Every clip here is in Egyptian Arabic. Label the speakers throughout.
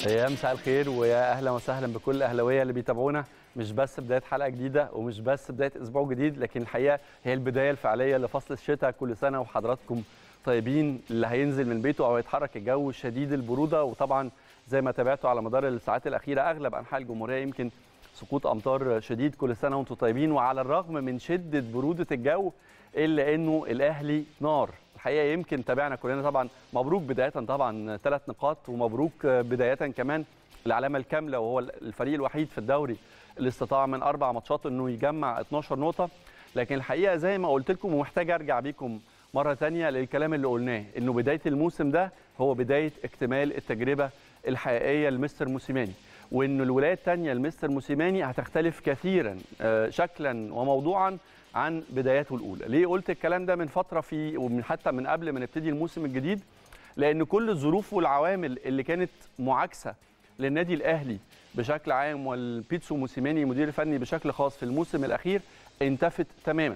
Speaker 1: يا مساء الخير ويا اهلا وسهلا بكل الاهلاويه اللي بيتابعونا مش بس بدايه حلقه جديده ومش بس بدايه اسبوع جديد لكن الحقيقه هي البدايه الفعليه لفصل الشتاء كل سنه وحضراتكم طيبين اللي هينزل من بيته او يتحرك الجو شديد البروده وطبعا زي ما تابعتوا على مدار الساعات الاخيره اغلب انحاء الجمهوريه يمكن سقوط امطار شديد كل سنه وانتم طيبين وعلى الرغم من شده بروده الجو الا انه الاهلي نار الحقيقه يمكن تابعنا كلنا طبعا مبروك بدايه طبعا ثلاث نقاط ومبروك بدايه كمان العلامه الكامله وهو الفريق الوحيد في الدوري اللي استطاع من اربع ماتشات انه يجمع 12 نقطه لكن الحقيقه زي ما قلت لكم ومحتاج ارجع بيكم مره ثانيه للكلام اللي قلناه انه بدايه الموسم ده هو بدايه اكتمال التجربه الحقيقيه لمستر موسيماني وانه الولايات الثانيه لمستر موسيماني هتختلف كثيرا شكلا وموضوعا عن بداياته الاولى ليه قلت الكلام ده من فتره في ومن حتى من قبل ما نبتدي الموسم الجديد لان كل الظروف والعوامل اللي كانت معاكسه للنادي الاهلي بشكل عام والبيتسو موسيماني مدير الفني بشكل خاص في الموسم الاخير انتفت تماما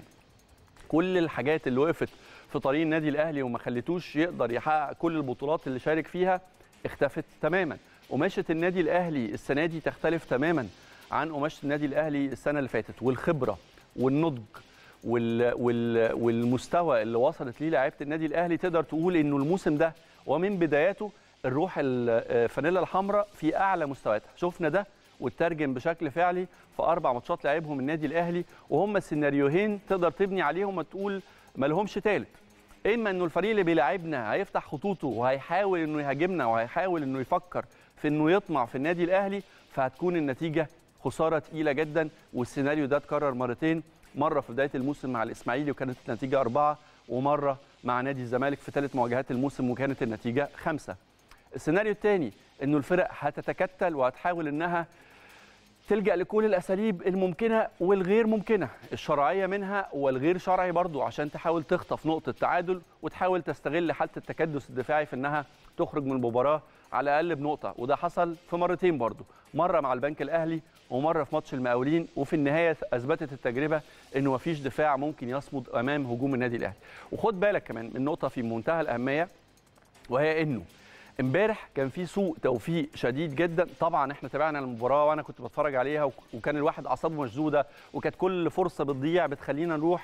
Speaker 1: كل الحاجات اللي وقفت في طريق النادي الاهلي وما خلتوش يقدر يحقق كل البطولات اللي شارك فيها اختفت تماما قماشه النادي الاهلي السنه دي تختلف تماما عن قماشه النادي الاهلي السنه اللي فاتت والخبره والنضج وال وال والمستوى اللي وصلت ليه لعيبه النادي الاهلي تقدر تقول انه الموسم ده ومن بداياته الروح الفانيلا الحمراء في اعلى مستوياتها شفنا ده واترجم بشكل فعلي في اربع ماتشات لعبهم النادي الاهلي وهم سيناريوهين تقدر تبني عليهم وتقول ما لهمش ثالث اما انه الفريق اللي بيلاعبنا هيفتح خطوطه وهيحاول انه يهاجمنا وهيحاول انه يفكر في انه يطمع في النادي الاهلي فهتكون النتيجه خساره ثقيله جدا والسيناريو ده اتكرر مرتين مره في بدايه الموسم مع الاسماعيلي وكانت النتيجه اربعه ومره مع نادي الزمالك في ثالث مواجهات الموسم وكانت النتيجه خمسه. السيناريو الثاني انه الفرق هتتكتل وهتحاول انها تلجا لكل الاساليب الممكنه والغير ممكنه الشرعيه منها والغير شرعي برضو عشان تحاول تخطف نقطه تعادل وتحاول تستغل حاله التكدس الدفاعي في انها تخرج من المباراه على الاقل بنقطه وده حصل في مرتين برضو مره مع البنك الاهلي ومره في ماتش المقاولين وفي النهايه اثبتت التجربه انه مفيش دفاع ممكن يصمد امام هجوم النادي الاهلي وخد بالك كمان من نقطه في منتهى الاهميه وهي انه امبارح كان في سوء توفيق شديد جدا طبعا احنا تابعنا المباراه وانا كنت بتفرج عليها وكان الواحد اعصابه مشدوده وكانت كل فرصه بتضيع بتخلينا نروح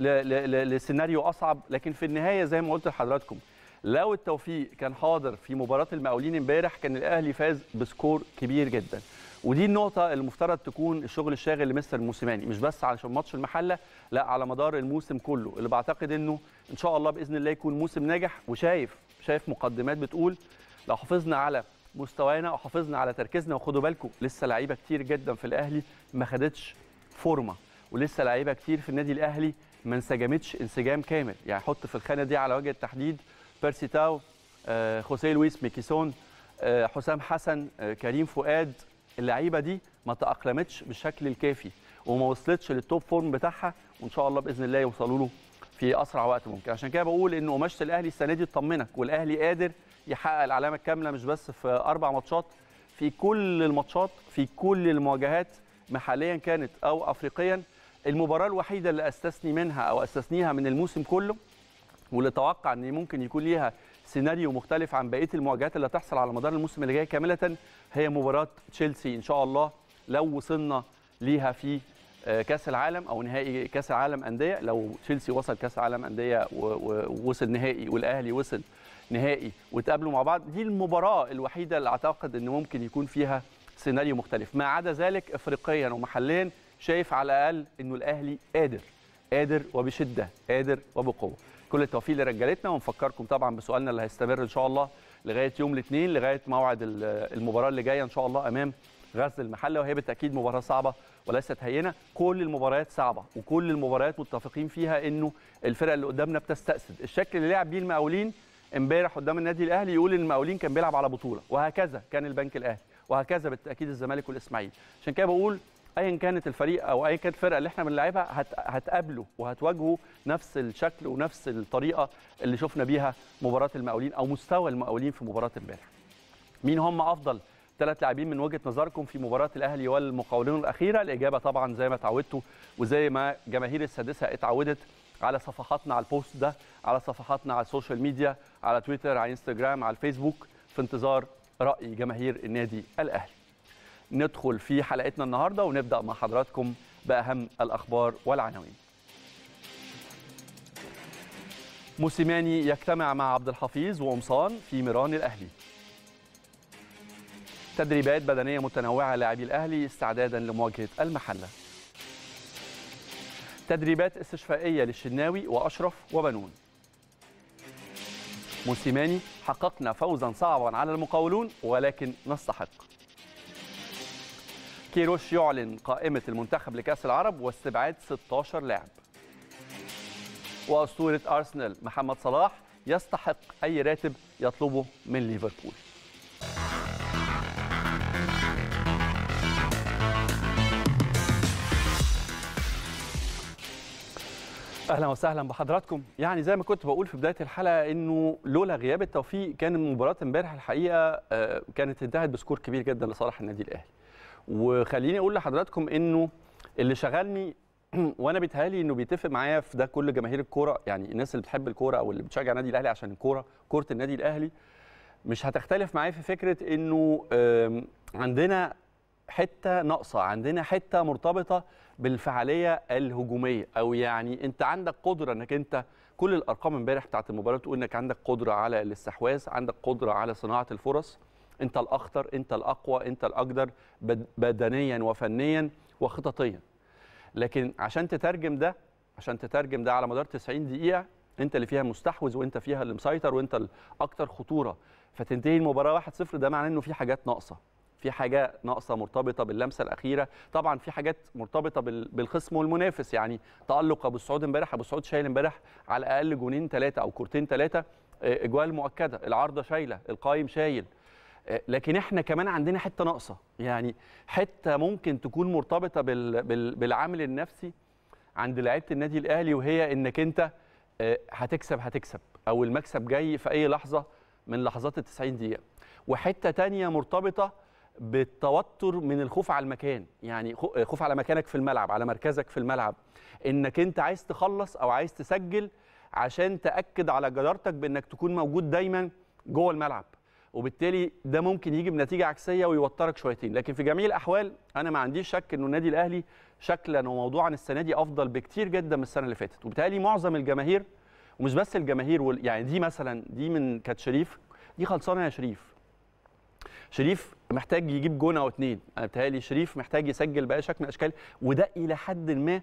Speaker 1: لسيناريو اصعب لكن في النهايه زي ما قلت لحضراتكم لو التوفيق كان حاضر في مباراه المقاولين امبارح كان الاهلي فاز بسكور كبير جدا ودي النقطة المفترض تكون الشغل الشاغل لمستر موسيماني مش بس علشان ماتش المحلة لا على مدار الموسم كله اللي بعتقد انه ان شاء الله باذن الله يكون موسم ناجح وشايف شايف مقدمات بتقول لو حافظنا على مستوانا وحافظنا على تركيزنا وخدوا بالكم لسه لعيبه كتير جدا في الاهلي ما خدتش فورمه ولسه لعيبه كتير في النادي الاهلي ما انسجمتش انسجام كامل يعني حط في الخانه دي على وجه التحديد بيرسي تاو آه، خوسيه لويس ميكيسون آه، حسام حسن آه، كريم فؤاد اللعيبه دي ما تاقلمتش بالشكل الكافي وما وصلتش للتوب فورم بتاعها وان شاء الله باذن الله يوصلوا له في اسرع وقت ممكن عشان كده بقول ان قماشه الاهلي السنه دي تطمنك والاهلي قادر يحقق العلامه الكامله مش بس في اربع ماتشات في كل الماتشات في كل المواجهات محليا كانت او افريقيا المباراه الوحيده اللي استثني منها او استثنيها من الموسم كله واللي اتوقع ان ممكن يكون ليها سيناريو مختلف عن بقيه المواجهات اللي هتحصل على مدار الموسم اللي جاي كامله هي مباراه تشيلسي ان شاء الله لو وصلنا ليها في كاس العالم او نهائي كاس العالم انديه لو تشيلسي وصل كاس العالم انديه ووصل نهائي والاهلي وصل نهائي وتقابلوا مع بعض دي المباراه الوحيده اللي اعتقد ان ممكن يكون فيها سيناريو مختلف ما عدا ذلك افريقيا ومحليا شايف على الاقل انه الاهلي قادر قادر وبشده قادر وبقوه كل التوفيق لرجالتنا ونفكركم طبعا بسؤالنا اللي هيستمر ان شاء الله لغايه يوم الاثنين لغايه موعد المباراه اللي جايه ان شاء الله امام غزل المحله وهي بالتاكيد مباراه صعبه وليست هينه كل المباريات صعبه وكل المباريات متفقين فيها انه الفرق اللي قدامنا بتستأسد الشكل اللي لعب بيه المقاولين امبارح قدام النادي الاهلي يقول ان المقاولين كان بيلعب على بطوله وهكذا كان البنك الاهلي وهكذا بالتاكيد الزمالك والاسماعيلي عشان كده بقول ايا كانت الفريق او ايا كانت الفرقه اللي احنا بنلعبها هت... هتقابله وهتواجهه نفس الشكل ونفس الطريقه اللي شفنا بيها مباراه المقاولين او مستوى المقاولين في مباراه امبارح مين هم افضل ثلاث لاعبين من وجهه نظركم في مباراه الاهلي والمقاولين الاخيره الاجابه طبعا زي ما اتعودتوا وزي ما جماهير السادسه اتعودت على صفحاتنا على البوست ده على صفحاتنا على السوشيال ميديا على تويتر على انستجرام على الفيسبوك في انتظار راي جماهير النادي الاهلي ندخل في حلقتنا النهارده ونبدا مع حضراتكم باهم الاخبار والعناوين موسيماني يجتمع مع عبد الحفيظ وقمصان في ميران الاهلي تدريبات بدنيه متنوعه لاعبي الاهلي استعدادا لمواجهه المحله تدريبات استشفائيه للشناوي واشرف وبنون موسيماني حققنا فوزا صعبا على المقاولون ولكن نستحق كيروش يعلن قائمة المنتخب لكأس العرب واستبعاد 16 لاعب وأسطورة أرسنال محمد صلاح يستحق أي راتب يطلبه من ليفربول اهلا وسهلا بحضراتكم يعني زي ما كنت بقول في بدايه الحلقه انه لولا غياب التوفيق كان مباراه امبارح الحقيقه كانت انتهت بسكور كبير جدا لصالح النادي الاهلي وخليني اقول لحضراتكم انه اللي شغلني وانا بيتهيألي انه بيتفق معايا في ده كل جماهير الكوره يعني الناس اللي بتحب الكوره او اللي بتشجع النادي الاهلي عشان الكوره كوره النادي الاهلي مش هتختلف معايا في فكره انه عندنا حته ناقصه عندنا حته مرتبطه بالفعاليه الهجوميه او يعني انت عندك قدره انك انت كل الارقام امبارح بتاعت المباراه بتقول انك عندك قدره على الاستحواذ عندك قدره على صناعه الفرص انت الاخطر انت الاقوى انت الاقدر بدنيا وفنيا وخططيا لكن عشان تترجم ده عشان تترجم ده على مدار 90 دقيقه انت اللي فيها مستحوذ وانت فيها اللي مسيطر وانت الاكثر خطوره فتنتهي المباراه 1-0 ده معناه انه في حاجات ناقصه في حاجه ناقصه مرتبطه باللمسه الاخيره طبعا في حاجات مرتبطه بالخصم والمنافس يعني تالق ابو السعود امبارح ابو السعود شايل امبارح على الاقل جونين ثلاثه او كورتين ثلاثه اجوال مؤكده العارضه شايله القايم شايل لكن احنا كمان عندنا حته ناقصه يعني حته ممكن تكون مرتبطه بال بال بالعامل النفسي عند لعيبه النادي الاهلي وهي انك انت هتكسب هتكسب او المكسب جاي في اي لحظه من لحظات ال 90 دقيقه وحته تانية مرتبطه بالتوتر من الخوف على المكان يعني خوف على مكانك في الملعب على مركزك في الملعب انك انت عايز تخلص او عايز تسجل عشان تاكد على جدارتك بانك تكون موجود دايما جوه الملعب وبالتالي ده ممكن يجي بنتيجه عكسيه ويوترك شويتين لكن في جميع الاحوال انا ما عنديش شك انه النادي الاهلي شكلا وموضوعا السنه دي افضل بكتير جدا من السنه اللي فاتت وبالتالي معظم الجماهير ومش بس الجماهير وال... يعني دي مثلا دي من كانت شريف دي خلصانه يا شريف شريف محتاج يجيب جون او اتنين انا بتهيألي شريف محتاج يسجل باي شكل من الاشكال وده الى حد ما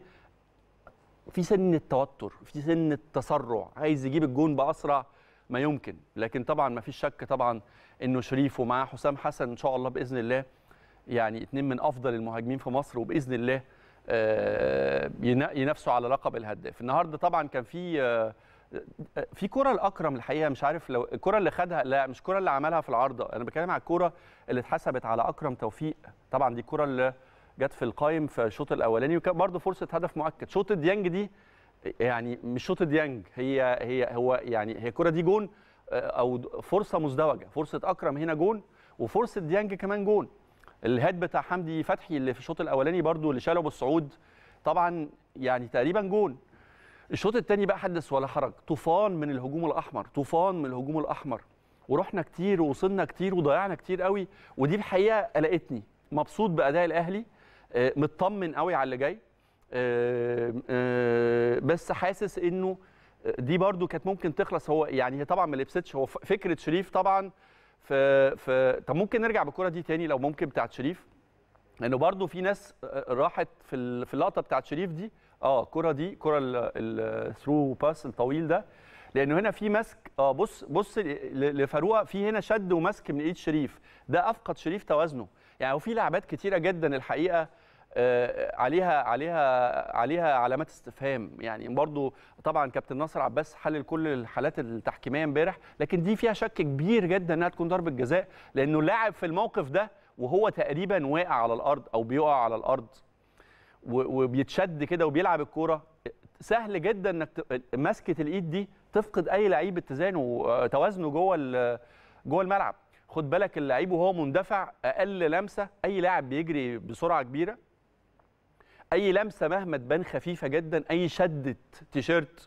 Speaker 1: في سن التوتر في سن التسرع عايز يجيب الجون باسرع ما يمكن لكن طبعا ما فيش شك طبعا انه شريف ومعاه حسام حسن ان شاء الله باذن الله يعني اتنين من افضل المهاجمين في مصر وباذن الله ينافسوا على لقب الهداف النهارده طبعا كان في في كرة لاكرم الحقيقه مش عارف لو الكرة اللي خدها لا مش الكرة اللي عملها في العارضه انا بتكلم على الكرة اللي اتحسبت على اكرم توفيق طبعا دي الكرة اللي جت في القايم في الشوط الاولاني وكان برضه فرصه هدف مؤكد شوط ديانج دي يعني مش شوط ديانج هي هي هو يعني هي الكرة دي جون او فرصه مزدوجه فرصه اكرم هنا جون وفرصه ديانج كمان جون الهيد بتاع حمدي فتحي اللي في الشوط الاولاني برضو اللي شاله بالصعود طبعا يعني تقريبا جون الشوط الثاني بقى حدث ولا حرج طوفان من الهجوم الاحمر طوفان من الهجوم الاحمر ورحنا كتير ووصلنا كتير وضيعنا كتير قوي ودي الحقيقه قلقتني مبسوط باداء الاهلي مطمن قوي على اللي جاي بس حاسس انه دي برضو كانت ممكن تخلص هو يعني هي طبعا ما لبستش هو فكره شريف طبعا في في طب ممكن نرجع بالكره دي تاني لو ممكن بتاعت شريف لانه برضو في ناس راحت في في اللقطه بتاعت شريف دي اه الكره دي كره الثرو باس الطويل ده لانه هنا في مسك اه بص بص لفاروق في هنا شد ومسك من ايد شريف ده افقد شريف توازنه يعني وفي لعبات كتيره جدا الحقيقه آه عليها عليها عليها علامات استفهام يعني برضو طبعا كابتن ناصر عباس حلل كل الحالات التحكيميه امبارح لكن دي فيها شك كبير جدا انها تكون ضربه جزاء لانه لاعب في الموقف ده وهو تقريبا واقع على الارض او بيقع على الارض وبيتشد كده وبيلعب الكوره سهل جدا انك مسكه الايد دي تفقد اي لعيب اتزانه وتوازنه جوه جوه الملعب خد بالك اللعيب وهو مندفع اقل لمسه اي لاعب بيجري بسرعه كبيره اي لمسه مهما تبان خفيفه جدا اي شده تيشيرت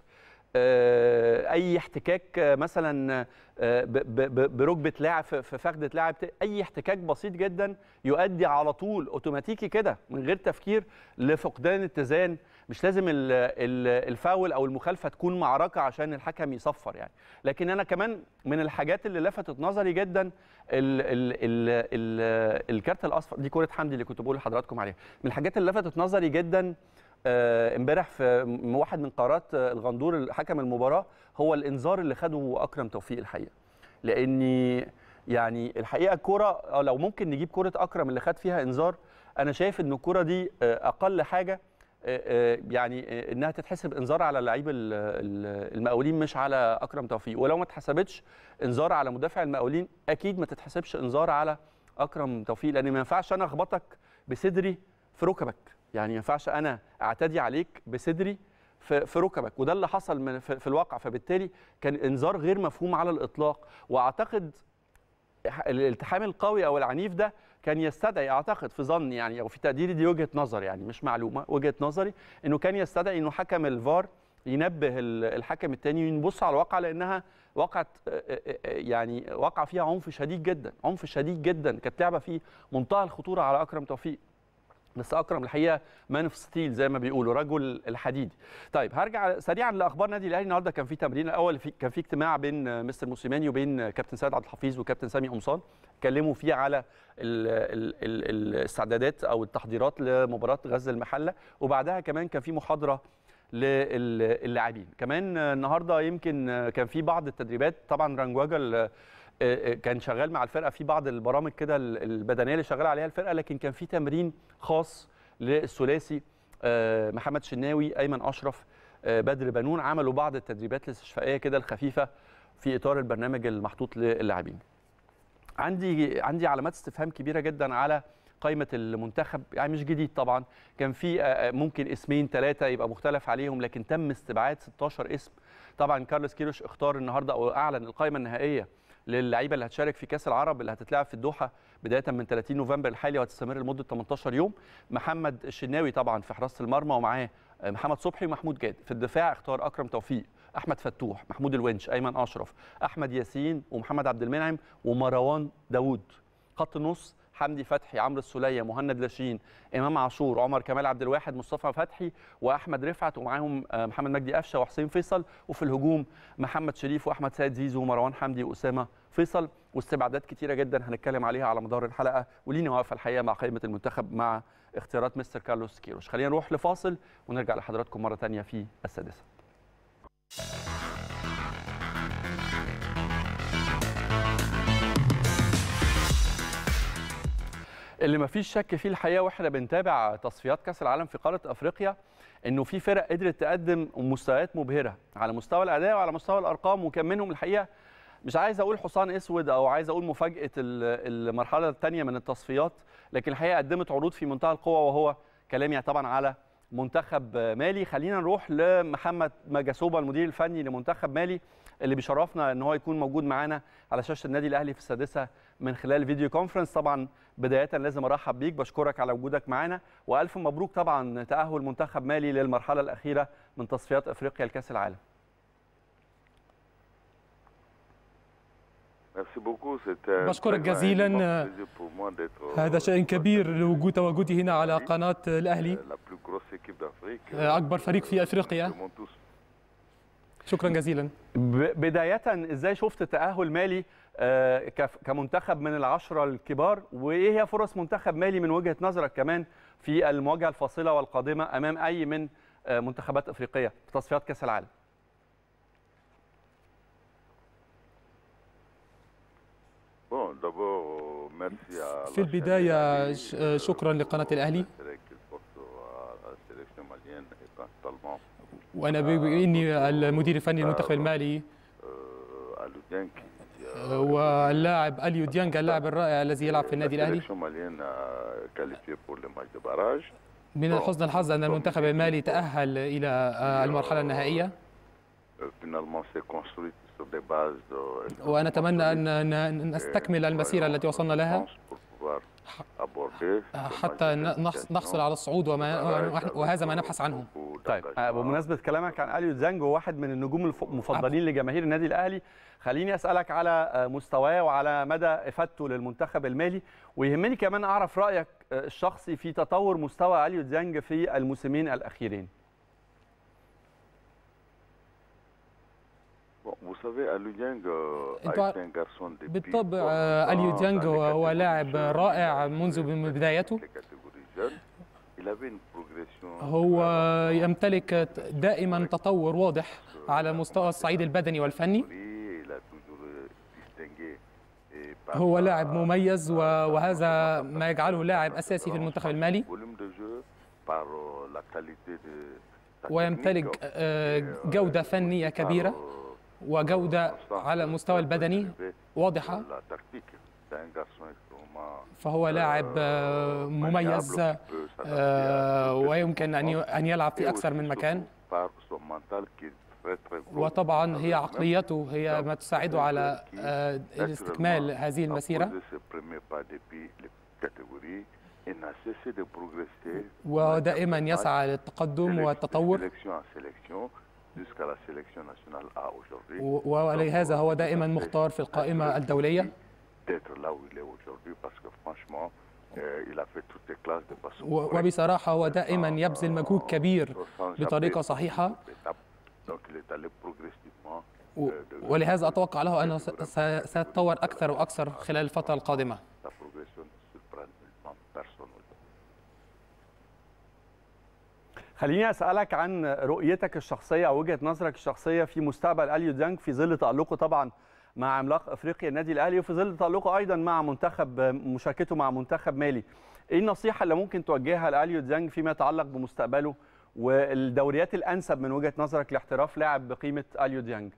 Speaker 1: آه، اي احتكاك آه، مثلا آه، ب- ب- ب- بركبه لاعب في في فخده لاعب ت- اي احتكاك بسيط جدا يؤدي على طول اوتوماتيكي كده من غير تفكير لفقدان اتزان مش لازم ال- ال- الفاول او المخالفه تكون معركه عشان الحكم يصفر يعني لكن انا كمان من الحاجات اللي لفتت نظري جدا ال ال ال ال الكارت الاصفر دي كره حمدي اللي كنت بقول لحضراتكم عليها من الحاجات اللي لفتت نظري جدا آه، امبارح في م- واحد من قرارات آه، الغندور حكم المباراه هو الانذار اللي خده اكرم توفيق الحقيقه لاني يعني الحقيقه الكوره آه، لو ممكن نجيب كره اكرم اللي خد فيها انذار انا شايف ان الكوره دي آه، اقل حاجه آه، آه، يعني آه، انها تتحسب انذار على اللعيب ال- ال- المقاولين مش على اكرم توفيق ولو ما اتحسبتش انذار على مدافع المقاولين اكيد ما تتحسبش انذار على اكرم توفيق لان ما ينفعش انا اخبطك بصدري في ركبك يعني ما ينفعش انا اعتدي عليك بصدري في في ركبك وده اللي حصل من في في الواقع فبالتالي كان انذار غير مفهوم على الاطلاق واعتقد الالتحام القوي او العنيف ده كان يستدعي اعتقد في ظني يعني او في تقديري دي وجهه نظر يعني مش معلومه وجهه نظري انه كان يستدعي انه حكم الفار ينبه ال- الحكم الثاني يبص على الواقع لانها وقعت آه، آه، آه، يعني وقع فيها عنف شديد جدا عنف شديد جدا كانت لعبه فيه منتهى الخطوره على اكرم توفيق بس اكرم الحقيقه مان اوف ستيل زي ما بيقولوا رجل الحديد طيب هرجع سريعا لاخبار نادي الاهلي النهارده كان في تمرين الاول في كان في اجتماع بين آه، مستر موسيماني وبين آه، كابتن سيد عبد الحفيظ وكابتن سامي قمصان اتكلموا فيه على ال ال ال الاستعدادات او التحضيرات لمباراه غزل المحله وبعدها كمان كان في محاضره للاعبين كمان آه، النهارده يمكن آه، كان في بعض التدريبات طبعا رانجواجا ال- آه، آه، كان شغال مع الفرقه في بعض البرامج كده ال- البدنيه اللي شغاله عليها الفرقه لكن كان في تمرين خاص للثلاثي آه، محمد شناوي ايمن اشرف آه، بدر بنون عملوا بعض التدريبات الاستشفائيه كده الخفيفه في اطار البرنامج المحطوط للاعبين عندي عندي علامات استفهام كبيره جدا على قائمه المنتخب يعني مش جديد طبعا كان في آه، ممكن اسمين ثلاثه يبقى مختلف عليهم لكن تم استبعاد 16 اسم طبعا كارلوس كيروش اختار النهارده او اعلن القائمه النهائيه للعيبه اللي هتشارك في كاس العرب اللي هتتلعب في الدوحه بدايه من 30 نوفمبر الحالي وهتستمر لمده 18 يوم محمد الشناوي طبعا في حراسه المرمى ومعاه آه، محمد صبحي ومحمود جاد في الدفاع اختار اكرم توفيق احمد فتوح محمود الونش ايمن اشرف احمد ياسين ومحمد عبد المنعم ومروان داوود خط النص حمدي فتحي عمرو السوليه مهند لاشين امام عاشور عمر كمال عبد الواحد مصطفى فتحي واحمد رفعت ومعاهم آه، محمد مجدي قفشه وحسين فيصل وفي الهجوم محمد شريف واحمد سيد زيزو ومروان حمدي واسامه فيصل واستبعادات كتيره جدا هنتكلم عليها على مدار الحلقه ولينا واقفه الحقيقه مع قائمه المنتخب مع اختيارات مستر كارلوس كيروش خلينا نروح لفاصل ونرجع لحضراتكم مره ثانيه في السادسه اللي مفيش شك فيه الحقيقه واحنا بنتابع تصفيات كاس العالم في قاره افريقيا انه في فرق قدرت تقدم مستويات مبهره على مستوى الاداء وعلى مستوى الارقام وكان منهم الحقيقه مش عايز اقول حصان اسود او عايز اقول مفاجاه ال- المرحله الثانيه من التصفيات لكن الحقيقه قدمت عروض في منتهى القوه وهو كلامي طبعا على منتخب مالي خلينا نروح لمحمد مجاسوبه المدير الفني لمنتخب مالي اللي بيشرفنا ان هو يكون موجود معانا على شاشه النادي الاهلي في السادسه من خلال فيديو كونفرنس طبعا بدايه لازم ارحب بيك بشكرك على وجودك معانا والف مبروك طبعا تاهل منتخب مالي للمرحله الاخيره من تصفيات افريقيا لكاس العالم
Speaker 2: بشكرك جزيلا هذا شيء كبير لوجود تواجدي هنا على قناة الأهلي أكبر فريق في أفريقيا شكرا جزيلا
Speaker 1: ب- بدايه ازاي شفت تاهل مالي آه، كف- كمنتخب من العشره الكبار وايه هي فرص منتخب مالي من وجهه نظرك كمان في المواجهه الفاصله والقادمه امام اي من آه، منتخبات افريقيه في تصفيات كاس العالم
Speaker 2: في البداية ش- شكرا لقناة الأهلي وأنا بما إني المدير الفني للمنتخب المالي واللاعب أليو ديانج اللاعب الرائع الذي يلعب في النادي الأهلي من حسن الحظ أن المنتخب المالي تأهل إلى المرحلة النهائية وأنا أتمنى أن ن- نستكمل المسيرة التي وصلنا لها حتى نحصل على الصعود وما وهذا ما نبحث عنه
Speaker 1: طيب بمناسبه كلامك عن اليو ديانج واحد من النجوم المفضلين لجماهير النادي الاهلي خليني اسالك على مستواه وعلى مدى افادته للمنتخب المالي ويهمني كمان اعرف رايك الشخصي في تطور مستوى اليو ديانج في الموسمين الاخيرين
Speaker 2: بالطبع اليو ديانج هو لاعب رائع منذ بدايته هو يمتلك دائما تطور واضح على مستوى الصعيد البدني والفني هو لاعب مميز وهذا ما يجعله لاعب اساسي في المنتخب المالي ويمتلك جوده فنيه كبيره وجوده على المستوى البدني واضحه فهو لاعب مميز ويمكن ان يلعب في اكثر من مكان وطبعا هي عقليته هي ما تساعده على استكمال هذه المسيره ودائما يسعى للتقدم والتطور ولهذا هو دائما مختار في القائمه الدوليه وبصراحة هو دائما يبذل مجهود كبير بطريقة صحيحة ولهذا أتوقع له أنه سيتطور أكثر وأكثر خلال الفترة القادمة
Speaker 1: خليني اسالك عن رؤيتك الشخصيه او وجهه نظرك الشخصيه في مستقبل اليو ديانج في ظل تالقه طبعا مع عملاق افريقيا النادي الاهلي وفي ظل تالقه ايضا مع منتخب مشاركته مع منتخب مالي ايه النصيحه اللي ممكن توجهها لاليو ديانج فيما يتعلق بمستقبله والدوريات الانسب من وجهه نظرك لاحتراف لاعب بقيمه اليو ديانج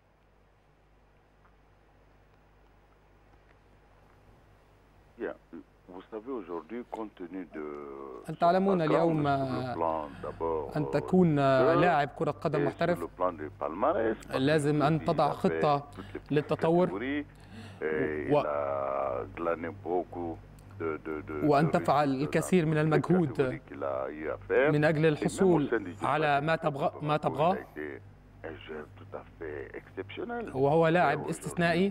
Speaker 2: أن تعلمون اليوم أن تكون لاعب كرة قدم محترف لازم أن تضع خطة للتطور و... وأن تفعل الكثير من المجهود من أجل الحصول على ما تبغى ما تبغاه وهو لاعب استثنائي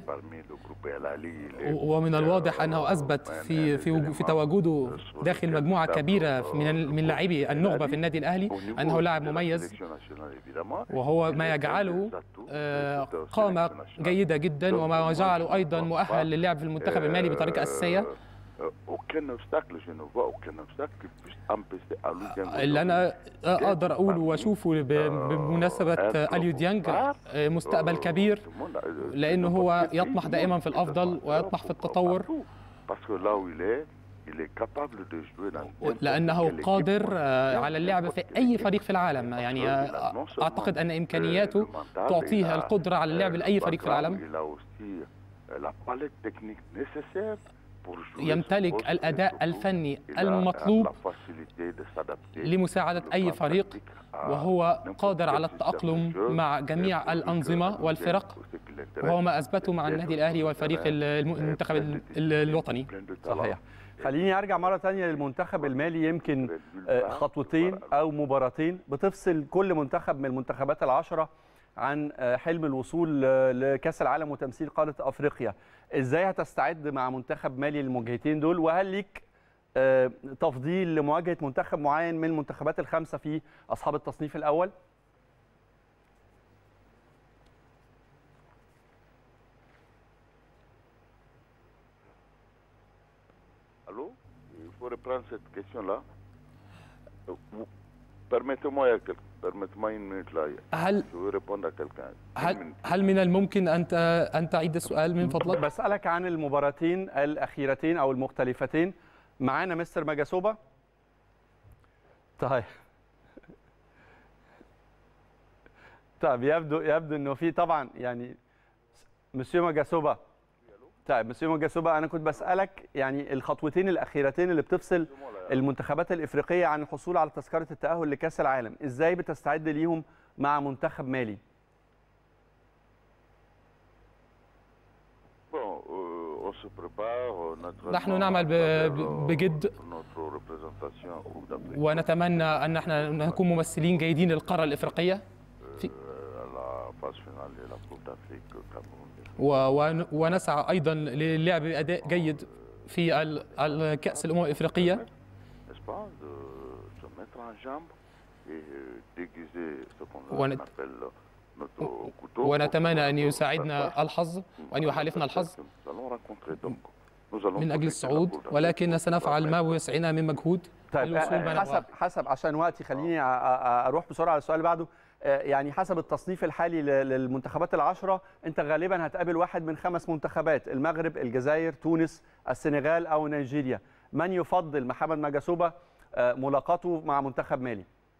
Speaker 2: ومن الواضح انه اثبت في في في تواجده داخل مجموعه كبيره من من لاعبي النخبه في النادي الاهلي انه لاعب مميز وهو ما يجعله قامه جيده جدا وما جعله ايضا مؤهل للعب في المنتخب المالي بطريقه اساسيه اللي انا اقدر اقوله واشوفه بمناسبه اليو ديانج مستقبل كبير لانه هو يطمح دائما في الافضل ويطمح في التطور لانه قادر على اللعب في اي فريق في العالم يعني اعتقد ان امكانياته تعطيه القدره على اللعب لاي فريق في العالم يمتلك الاداء الفني المطلوب لمساعده اي فريق وهو قادر على التاقلم مع جميع الانظمه والفرق وهو ما اثبته مع النادي الاهلي والفريق المنتخب الوطني
Speaker 1: صحيح خليني ارجع مره ثانيه للمنتخب المالي يمكن خطوتين او مباراتين بتفصل كل منتخب من المنتخبات العشره عن حلم الوصول لكاس العالم وتمثيل قاره افريقيا ازاي هتستعد مع منتخب مالي للمواجهتين دول وهل ليك تفضيل لمواجهه منتخب معين من المنتخبات الخمسه في اصحاب التصنيف الاول
Speaker 3: Allô Il faut reprendre cette question-là. Permettez-moi permettez-moi une minute là.
Speaker 2: هل
Speaker 3: Je veux répondre à quelqu'un.
Speaker 2: هل هل من الممكن ان ان تعيد السؤال من فضلك؟
Speaker 1: بسالك عن المباراتين الاخيرتين او المختلفتين معانا مستر ماجاسوبا طيب طيب يبدو يبدو انه في طبعا يعني مسيو ماجاسوبا طيب مسيو ماجاسوبا انا كنت بسالك يعني الخطوتين الاخيرتين اللي بتفصل المنتخبات الافريقيه عن الحصول على تذكره التاهل لكاس العالم ازاي بتستعد ليهم مع منتخب مالي
Speaker 3: Bon, euh, on
Speaker 2: نحن نعمل بجد ونتمنى أن احنا نكون ممثلين جيدين للقارة الإفريقية في ونسعى أيضا للعب بأداء جيد في الكأس الأمم الإفريقية ونت... ونتمنى أن يساعدنا الحظ وأن يحالفنا الحظ من أجل الصعود ولكن سنفعل ما وسعنا من مجهود
Speaker 1: طيب حسب حسب عشان وقتي خليني أروح بسرعة على السؤال اللي بعده يعني حسب التصنيف الحالي للمنتخبات العشرة أنت غالبا هتقابل واحد من خمس منتخبات المغرب الجزائر تونس السنغال أو نيجيريا من يفضل محمد مجاسوبة ملاقاته مع منتخب مالي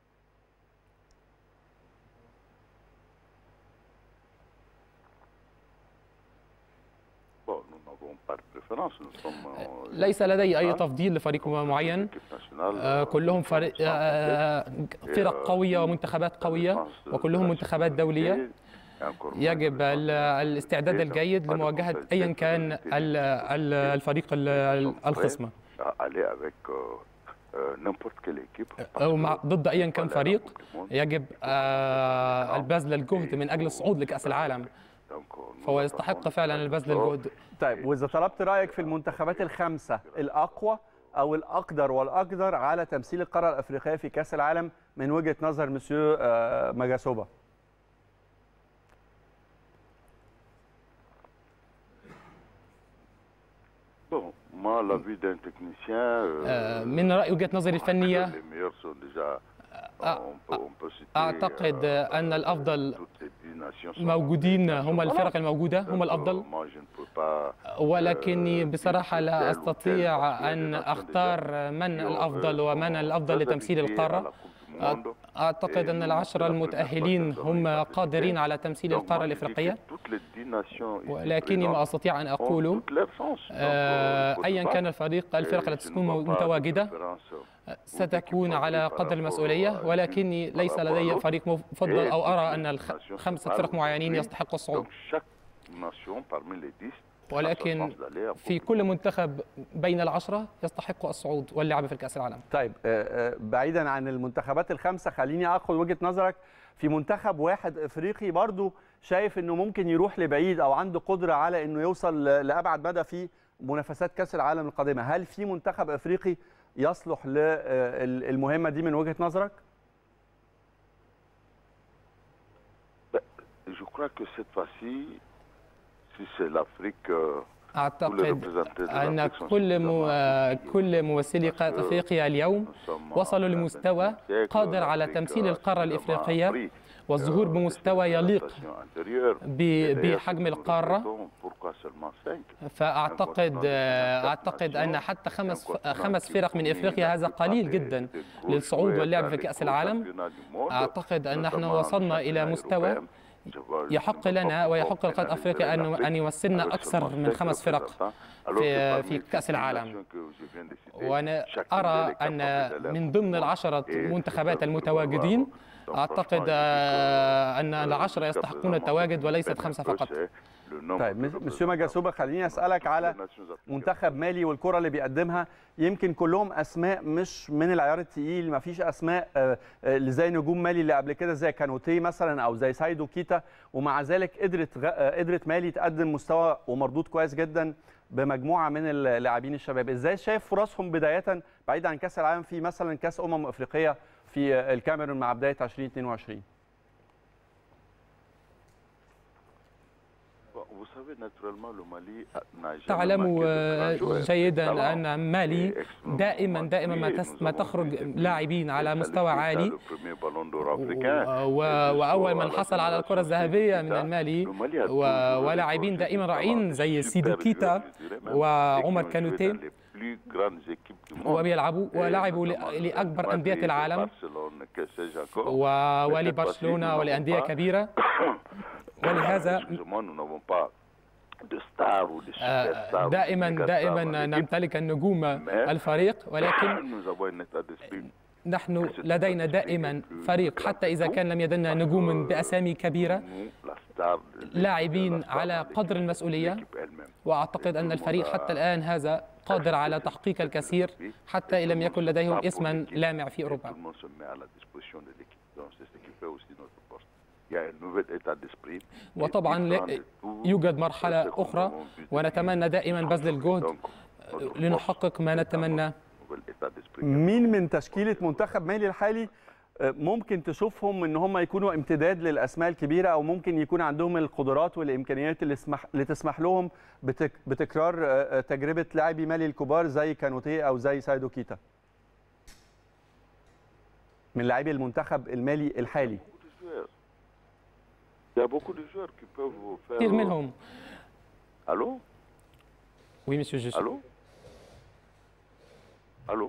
Speaker 2: ليس لدي أي تفضيل لفريق معين كلهم فريق فرق قوية ومنتخبات قوية وكلهم منتخبات دولية يجب الاستعداد الجيد لمواجهة أيا كان الفريق الخصم أو مع ضد أيا كان فريق يجب البذل الجهد من أجل الصعود لكأس العالم فهو يستحق فعلا البذل الجهد
Speaker 1: طيب واذا طلبت رايك في المنتخبات الخمسه الاقوى او الاقدر والاقدر على تمثيل القاره الافريقيه في كاس العالم من وجهه نظر مسيو ماجاسوبا
Speaker 2: من رأي وجهة نظري الفنية أعتقد أن الأفضل موجودين هم الفرق الموجودة هم الأفضل ولكني بصراحة لا أستطيع أن أختار من الأفضل ومن الأفضل لتمثيل القارة أعتقد أن العشرة المتأهلين هم قادرين على تمثيل القارة الإفريقية ولكني ما أستطيع أن أقوله أيا كان الفريق الفرق التي تكون متواجدة ستكون على قدر المسؤولية ولكني ليس لدي فريق مفضل أو أرى أن خمسة فرق معينين يستحقوا الصعود ولكن في كل منتخب بين العشرة يستحق الصعود واللعب في الكأس العالم
Speaker 1: طيب بعيدا عن المنتخبات الخمسة خليني أخذ وجهة نظرك في منتخب واحد إفريقي برضو شايف أنه ممكن يروح لبعيد أو عنده قدرة على أنه يوصل لأبعد مدى في منافسات كأس العالم القادمة هل في منتخب إفريقي يصلح للمهمة دي من وجهة نظرك؟
Speaker 3: Je crois que cette fois-ci, si c'est l'Afrique
Speaker 2: أعتقد أن كل مو... كل ممثلي قارة أفريقيا اليوم وصلوا لمستوى قادر على تمثيل القارة الإفريقية والظهور بمستوى يليق بحجم القارة فأعتقد أعتقد أن حتى خمس خمس فرق من إفريقيا هذا قليل جدا للصعود واللعب في كأس العالم أعتقد أن احنا وصلنا إلى مستوى يحق لنا ويحق لقاره افريقيا ان ان يمثلنا اكثر من خمس فرق في في كاس العالم وانا ارى ان من ضمن العشره منتخبات المتواجدين اعتقد ان العشره يستحقون التواجد وليست خمسه فقط
Speaker 1: طيب مسيو ماجاسوبا خليني اسالك على منتخب مالي والكره اللي بيقدمها يمكن كلهم اسماء مش من العيار الثقيل ما فيش اسماء اللي زي نجوم مالي اللي قبل كده زي كانوتي مثلا او زي سايدو كيتا ومع ذلك قدرت قدرت مالي تقدم مستوى ومردود كويس جدا بمجموعه من اللاعبين الشباب ازاي شايف فرصهم بدايه بعيد عن كاس العالم في مثلا كاس امم افريقيه في الكاميرون مع بدايه 2022
Speaker 2: تعلم جيدا ان مالي دائما دائما ما تخرج لاعبين على مستوى عالي واول من حصل على الكره الذهبيه من المالي ولاعبين دائما رائعين زي سيدو كيتا وعمر كانوتي وبيلعبوا ولعبوا لاكبر انديه العالم ولبرشلونه ولانديه كبيره ولهذا دائما دائما نمتلك النجوم الفريق ولكن نحن لدينا دائما فريق حتى اذا كان لم يدنا نجوم باسامي كبيره لاعبين على قدر المسؤوليه واعتقد ان الفريق حتى الان هذا قادر على تحقيق الكثير حتى ان لم يكن لديهم اسما لامع في اوروبا وطبعا يوجد مرحله اخرى ونتمنى دائما بذل الجهد لنحقق ما نتمنى
Speaker 1: مين من تشكيله منتخب مالي الحالي ممكن تشوفهم ان هم يكونوا امتداد للاسماء الكبيره او ممكن يكون عندهم القدرات والامكانيات اللي, اسمح اللي تسمح لهم بتك بتكرار تجربه لاعبي مالي الكبار زي كانوتيه او زي سايدو كيتا من لاعبي المنتخب المالي الحالي
Speaker 2: كثير منهم
Speaker 3: الو
Speaker 2: وي مسيو جيسو
Speaker 3: الو الو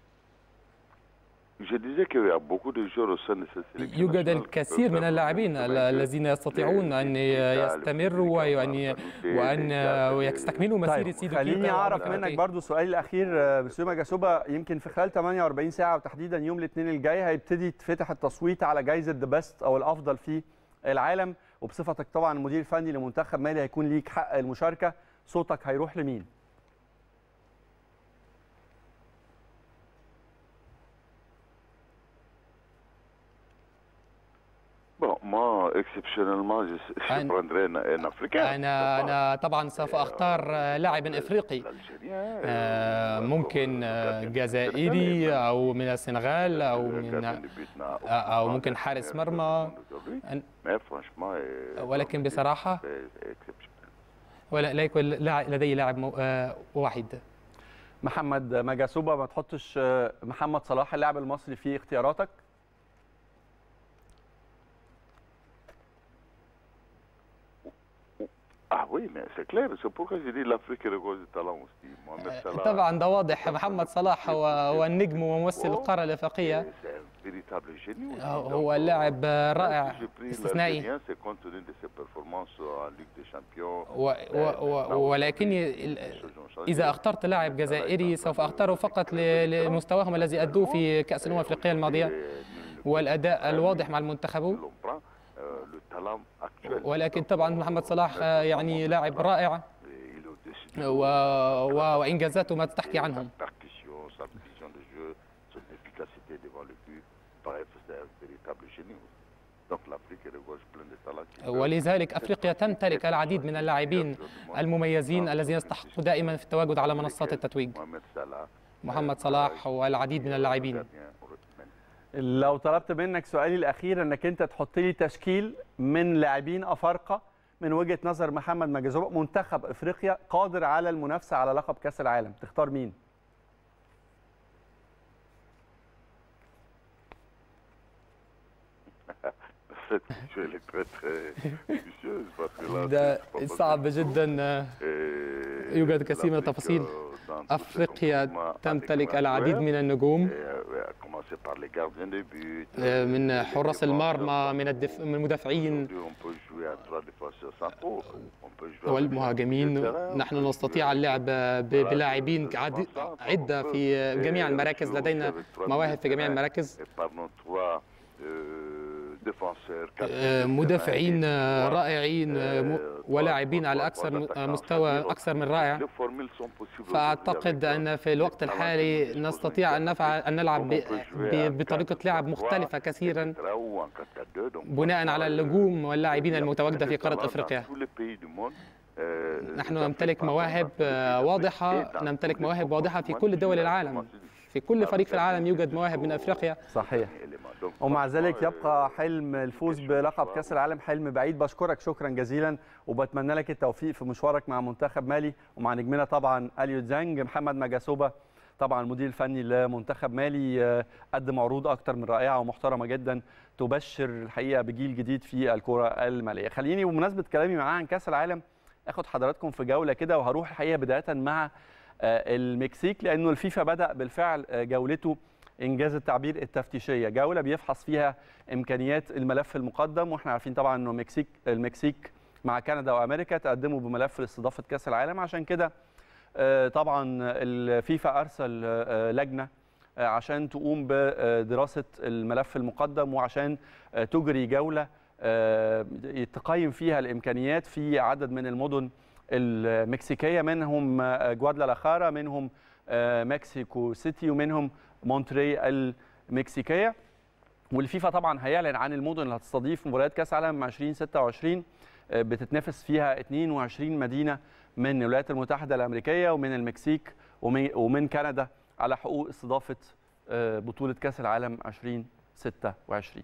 Speaker 2: يوجد الكثير من اللاعبين الذين يستطيعون ان يستمروا وان وان يستكملوا مسيره سيدو
Speaker 1: خليني اعرف منك برضو سؤالي الاخير بسيوما جاسوبا يمكن في خلال 48 ساعه وتحديدا يوم الاثنين الجاي هيبتدي يتفتح التصويت على جائزه ذا بيست او الافضل في العالم وبصفتك طبعا المدير الفني لمنتخب مالي هيكون ليك حق المشاركه صوتك هيروح لمين؟
Speaker 3: moi exceptionnellement je, je prendrai un, un africain
Speaker 2: انا انا طبعا سوف اختار لاعب افريقي ممكن جزائري او من السنغال او من او ممكن حارس مرمى ولكن بصراحه ولا لا يكون لدي لاعب واحد
Speaker 1: محمد مجاسوبا ما تحطش محمد صلاح اللاعب المصري في اختياراتك
Speaker 3: Ah oui, mais c'est clair. C'est pourquoi j'ai dit l'Afrique regorge de talent aussi. Mohamed Salah.
Speaker 2: طبعا ده واضح محمد صلاح هو هو النجم وممثل القاره الافريقيه. هو لاعب رائع استثنائي. ولكني اذا اخترت لاعب جزائري سوف اختاره فقط لمستواهم الذي ادوه في كاس الامم الافريقيه الماضيه والاداء الواضح مع المنتخب ولكن طبعا محمد صلاح يعني لاعب رائع و... و... وانجازاته ما تحكي عنهم ولذلك افريقيا تمتلك العديد من اللاعبين المميزين الذين يستحقوا دائما في التواجد على منصات التتويج محمد صلاح والعديد من اللاعبين
Speaker 1: لو طلبت منك سؤالي الاخير انك انت تحط لي تشكيل من لاعبين افارقه من وجهه نظر محمد مجازوبه منتخب افريقيا قادر على المنافسه على لقب كاس العالم تختار مين
Speaker 2: ده صعب جدا يوجد كثير من التفاصيل افريقيا تمتلك العديد من النجوم من حراس المرمى من الدف... من المدافعين والمهاجمين نحن نستطيع اللعب بلاعبين عده في جميع المراكز لدينا مواهب في جميع المراكز مدافعين رائعين ولاعبين على اكثر مستوى اكثر من رائع فاعتقد ان في الوقت الحالي نستطيع ان نفعل ان نلعب بطريقه لعب مختلفه كثيرا بناء على اللجوم واللاعبين المتواجده في قاره افريقيا نحن نمتلك مواهب واضحه نمتلك مواهب واضحه في كل دول العالم في كل فريق في العالم يوجد مواهب من افريقيا
Speaker 1: صحيح ومع ذلك يبقى حلم الفوز بلقب كاس العالم حلم بعيد بشكرك شكرا جزيلا وبتمنى لك التوفيق في مشوارك مع منتخب مالي ومع نجمنا طبعا اليو زانج محمد مجاسوبه طبعا المدير الفني لمنتخب مالي قدم عروض اكتر من رائعه ومحترمه جدا تبشر الحقيقه بجيل جديد في الكره الماليه خليني بمناسبه كلامي معاه عن كاس العالم اخد حضراتكم في جوله كده وهروح الحقيقه بدايه مع المكسيك لانه الفيفا بدا بالفعل جولته انجاز التعبير التفتيشيه جوله بيفحص فيها امكانيات الملف المقدم واحنا عارفين طبعا انه المكسيك المكسيك مع كندا وامريكا تقدموا بملف لاستضافه كاس العالم عشان كده طبعا الفيفا ارسل لجنه عشان تقوم بدراسه الملف المقدم وعشان تجري جوله تقيم فيها الامكانيات في عدد من المدن المكسيكيه منهم جوادلالاخارا منهم مكسيكو سيتي ومنهم مونتري المكسيكيه والفيفا طبعا هيعلن عن المدن اللي هتستضيف مباريات كاس عالم 2026 بتتنافس فيها 22 مدينه من الولايات المتحده الامريكيه ومن المكسيك ومن كندا على حقوق استضافه بطوله كاس العالم 2026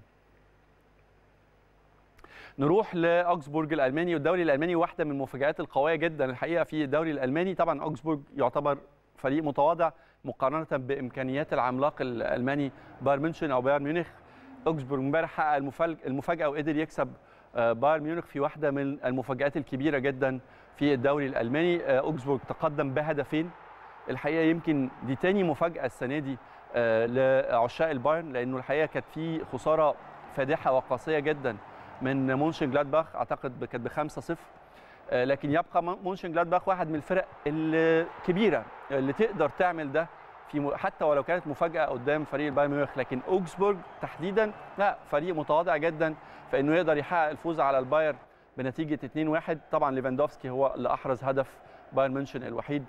Speaker 1: نروح لاوكسبورج الالماني والدوري الالماني واحده من المفاجات القويه جدا الحقيقه في الدوري الالماني طبعا اوكسبورج يعتبر فريق متواضع مقارنه بامكانيات العملاق الالماني بايرن ميونخ او بايرن ميونخ اوكسبورج امبارح حقق المفاجاه وقدر يكسب بايرن ميونخ في واحده من المفاجات الكبيره جدا في الدوري الالماني اوكسبورج تقدم بهدفين الحقيقه يمكن دي تاني مفاجاه السنه دي لعشاق البايرن لانه الحقيقه كانت في خساره فادحه وقاسيه جدا من مونشن جلادباخ اعتقد كانت ب 5 0 لكن يبقى مونشن جلادباخ واحد من الفرق الكبيره اللي تقدر تعمل ده في حتى ولو كانت مفاجاه قدام فريق البايرن ميونخ لكن اوكسبورج تحديدا لا فريق متواضع جدا فانه يقدر يحقق الفوز على البايرن بنتيجه 2-1 طبعا ليفاندوفسكي هو اللي احرز هدف بايرن ميونخ الوحيد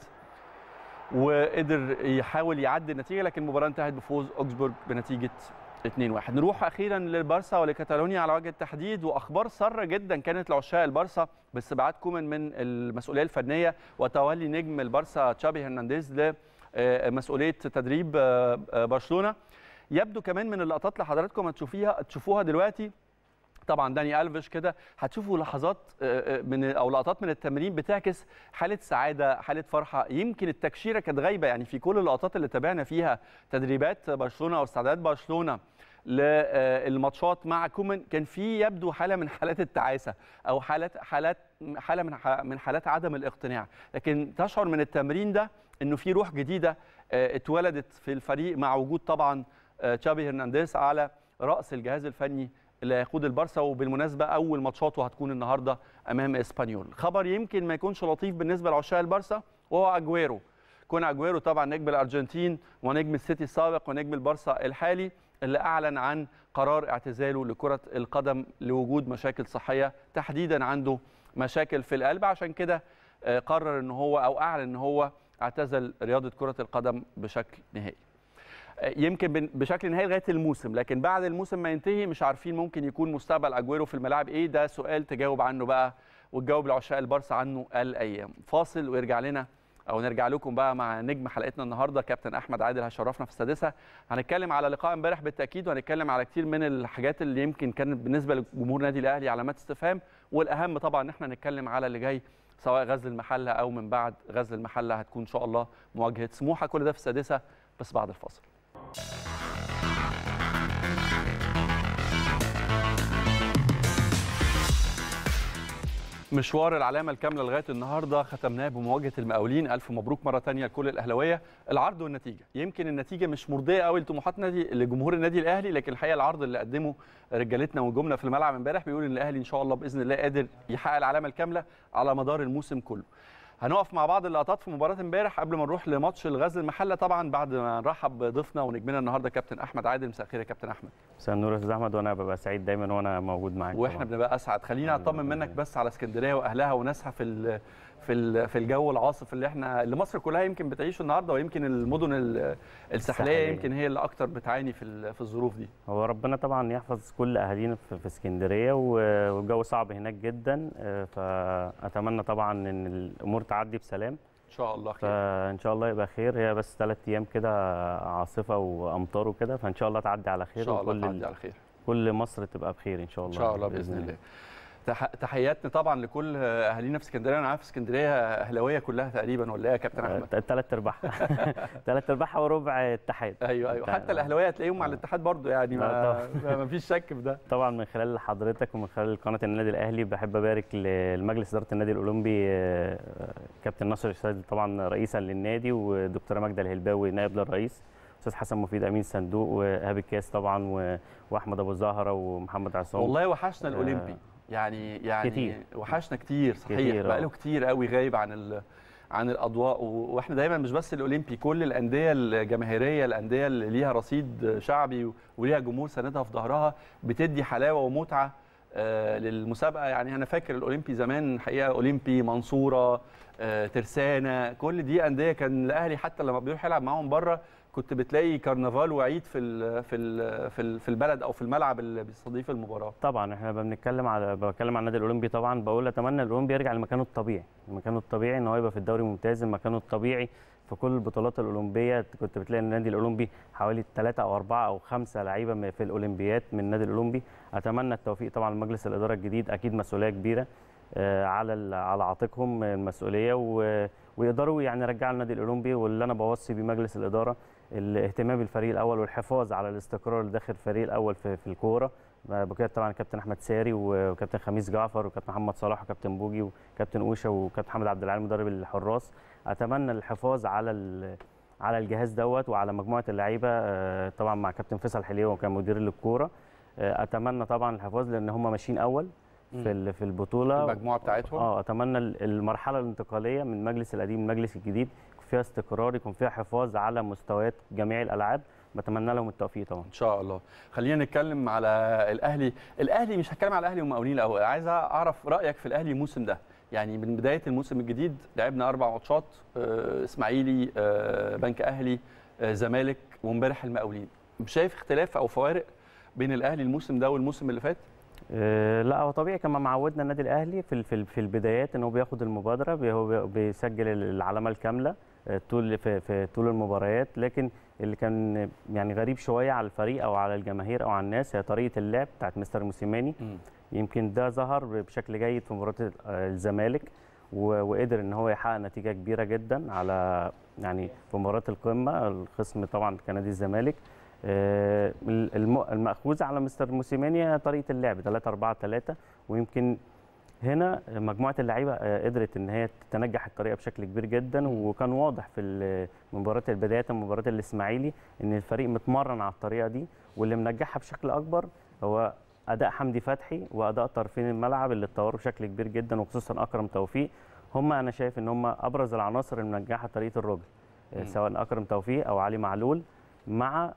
Speaker 1: وقدر يحاول يعدي النتيجه لكن المباراه انتهت بفوز اوكسبورج بنتيجه 2-1 نروح اخيرا للبارسا ولكتالونيا على وجه التحديد واخبار ساره جدا كانت لعشاق البارسا باستبعاد كومان من المسؤوليه الفنيه وتولي نجم البارسا تشابي هرنانديز لمسؤوليه تدريب برشلونه يبدو كمان من اللقطات اللي حضراتكم هتشوفيها تشوفوها دلوقتي طبعا داني الفيش كده هتشوفوا لحظات من او لقطات من التمرين بتعكس حاله سعاده حاله فرحه يمكن التكشيره كانت غايبه يعني في كل اللقطات اللي تابعنا فيها تدريبات برشلونه او استعدادات برشلونه للماتشات مع كومان كان في يبدو حاله من حالات التعاسه او حالات حالات حاله من من حالات عدم الاقتناع لكن تشعر من التمرين ده انه في روح جديده اتولدت في الفريق مع وجود طبعا تشابي هرنانديز على راس الجهاز الفني اللي هيقود البارسا وبالمناسبه اول ماتشاته هتكون النهارده امام اسبانيول خبر يمكن ما يكونش لطيف بالنسبه لعشاق البارسا وهو اجويرو كون اجويرو طبعا نجم الارجنتين ونجم السيتي السابق ونجم البارسا الحالي اللي اعلن عن قرار اعتزاله لكره القدم لوجود مشاكل صحيه تحديدا عنده مشاكل في القلب عشان كده قرر ان هو او اعلن ان هو اعتزل رياضه كره القدم بشكل نهائي يمكن بشكل نهائي لغايه الموسم لكن بعد الموسم ما ينتهي مش عارفين ممكن يكون مستقبل اجويرو في الملاعب ايه ده سؤال تجاوب عنه بقى وتجاوب لعشاق البارسا عنه الايام فاصل ويرجع لنا او نرجع لكم بقى مع نجم حلقتنا النهارده كابتن احمد عادل هيشرفنا في السادسه هنتكلم على لقاء امبارح بالتاكيد وهنتكلم على كتير من الحاجات اللي يمكن كانت بالنسبه لجمهور النادي الاهلي علامات استفهام والاهم طبعا ان احنا نتكلم على اللي جاي سواء غزل المحله او من بعد غزل المحله هتكون ان شاء الله مواجهه سموحه كل ده في السادسه بس بعد الفاصل مشوار العلامه الكامله لغايه النهارده ختمناه بمواجهه المقاولين الف مبروك مره ثانيه لكل الاهلاويه العرض والنتيجه يمكن النتيجه مش مرضيه قوي لطموحات نادي لجمهور النادي الاهلي لكن الحقيقه العرض اللي قدمه رجالتنا ونجومنا في الملعب امبارح بيقول ان الاهلي ان شاء الله باذن الله قادر يحقق العلامه الكامله على مدار الموسم كله هنقف مع بعض اللقطات في مباراه امبارح قبل ما نروح لماتش الغزل المحله طبعا بعد ما نرحب بضيفنا ونجمنا النهارده كابتن احمد عادل مساء الخير يا كابتن احمد
Speaker 4: مساء النور يا استاذ احمد وانا ببقى سعيد دايما وانا موجود معاك
Speaker 1: واحنا بنبقى اسعد خلينا اطمن منك بس على اسكندريه واهلها وناسها في في في الجو العاصف اللي احنا اللي مصر كلها يمكن بتعيشه النهارده ويمكن المدن الساحليه يمكن هي اللي اكتر بتعاني في في الظروف دي
Speaker 4: هو ربنا طبعا يحفظ كل اهالينا في اسكندريه والجو صعب هناك جدا فاتمنى طبعا ان الامور تعدي بسلام
Speaker 1: ان شاء الله خير
Speaker 4: فان شاء الله يبقى خير هي بس ثلاث ايام كده عاصفه وامطار وكده فان شاء الله تعدي على خير
Speaker 1: ان شاء الله تعدي على خير
Speaker 4: كل مصر تبقى بخير ان شاء الله
Speaker 1: ان شاء الله باذن, بإذن الله, الله. تحياتنا طبعا لكل اهالينا في اسكندريه انا عارف اسكندريه اهلاويه كلها تقريبا ولا ايه يا كابتن احمد؟
Speaker 4: ثلاث ارباعها ثلاث ارباعها وربع اتحاد
Speaker 1: ايوه ايوه حتى الاهلاويه هتلاقيهم مع الاتحاد برضه يعني ما, ما فيش شك في ده
Speaker 4: طبعا من خلال حضرتك ومن خلال قناه النادي الاهلي بحب ابارك لمجلس اداره النادي الاولمبي كابتن ناصر السيد طبعا رئيسا للنادي ودكتوره ماجده الهلباوي نائب للرئيس استاذ حسن مفيد امين صندوق وايهاب الكاس طبعا واحمد ابو زهره ومحمد عصام
Speaker 1: والله وحشنا الاولمبي آه يعني يعني كتير. وحشنا كتير صحيح كتير بقاله كتير قوي غايب عن عن الاضواء واحنا دايما مش بس الاولمبي كل الانديه الجماهيريه الانديه اللي ليها رصيد شعبي وليها جمهور ساندها في ظهرها بتدي حلاوه ومتعه آه للمسابقه يعني انا فاكر الاولمبي زمان الحقيقه اولمبي منصوره آه ترسانه كل دي انديه كان الاهلي حتى لما بيروح يلعب معاهم بره كنت بتلاقي كرنفال وعيد في ال في ال في, ال في البلد او في الملعب اللي بيستضيف المباراه
Speaker 4: طبعا احنا بنتكلم على بتكلم عن النادي الاولمبي طبعا بقول اتمنى الاولمبي يرجع لمكانه الطبيعي مكانه الطبيعي ان هو يبقى في الدوري الممتاز مكانه الطبيعي في كل البطولات الاولمبيه كنت بتلاقي النادي الاولمبي حوالي ثلاثة او أربعة او خمسة لعيبه في الاولمبيات من النادي الاولمبي اتمنى التوفيق طبعا لمجلس الاداره الجديد اكيد مسؤوليه كبيره على على عاتقهم المسؤوليه ويقدروا يعني يرجعوا النادي الاولمبي واللي انا بوصي بمجلس الاداره الاهتمام بالفريق الاول والحفاظ على الاستقرار داخل الفريق الاول في, في الكوره بكده طبعا كابتن احمد ساري وكابتن خميس جعفر وكابتن محمد صلاح وكابتن بوجي وكابتن اوشه وكابتن محمد عبد العال مدرب الحراس اتمنى الحفاظ على على الجهاز دوت وعلى مجموعه اللعيبه طبعا مع كابتن فيصل حليوه كمدير للكوره اتمنى طبعا الحفاظ لان هم ماشيين اول في في البطوله
Speaker 1: المجموعه بتاعتهم
Speaker 4: اه اتمنى المرحله الانتقاليه من المجلس القديم للمجلس الجديد يكون فيها استقرار يكون فيها حفاظ على مستويات جميع الالعاب بتمنى لهم التوفيق طبعا
Speaker 1: ان شاء الله خلينا نتكلم على الاهلي الاهلي مش هتكلم على الاهلي والمقاولين الاول عايز اعرف رايك في الاهلي الموسم ده يعني من بدايه الموسم الجديد لعبنا اربع ماتشات اسماعيلي بنك اهلي زمالك وامبارح المقاولين شايف اختلاف او فوارق بين الاهلي الموسم ده والموسم اللي فات
Speaker 4: أه لا هو طبيعي كما معودنا النادي الاهلي في في, في البدايات ان هو بياخد المبادره هو بيسجل العلامه الكامله طول في, في طول المباريات لكن اللي كان يعني غريب شويه على الفريق او على الجماهير او على الناس هي طريقه اللعب بتاعت مستر موسيماني يمكن ده ظهر بشكل جيد في مباراه الزمالك وقدر ان هو يحقق نتيجه كبيره جدا على يعني في مباراه القمه الخصم طبعا كان نادي الزمالك المأخوذ على مستر موسيماني طريقه اللعب 3 4 3 ويمكن هنا مجموعه اللعيبه قدرت ان هي تنجح الطريقه بشكل كبير جدا وكان واضح في مباراه البدايه مباراه الاسماعيلي ان الفريق متمرن على الطريقه دي واللي منجحها بشكل اكبر هو اداء حمدي فتحي واداء طرفين الملعب اللي اتطوروا بشكل كبير جدا وخصوصا اكرم توفيق هم انا شايف ان هم ابرز العناصر اللي منجحه طريقه الراجل سواء اكرم توفيق او علي معلول مع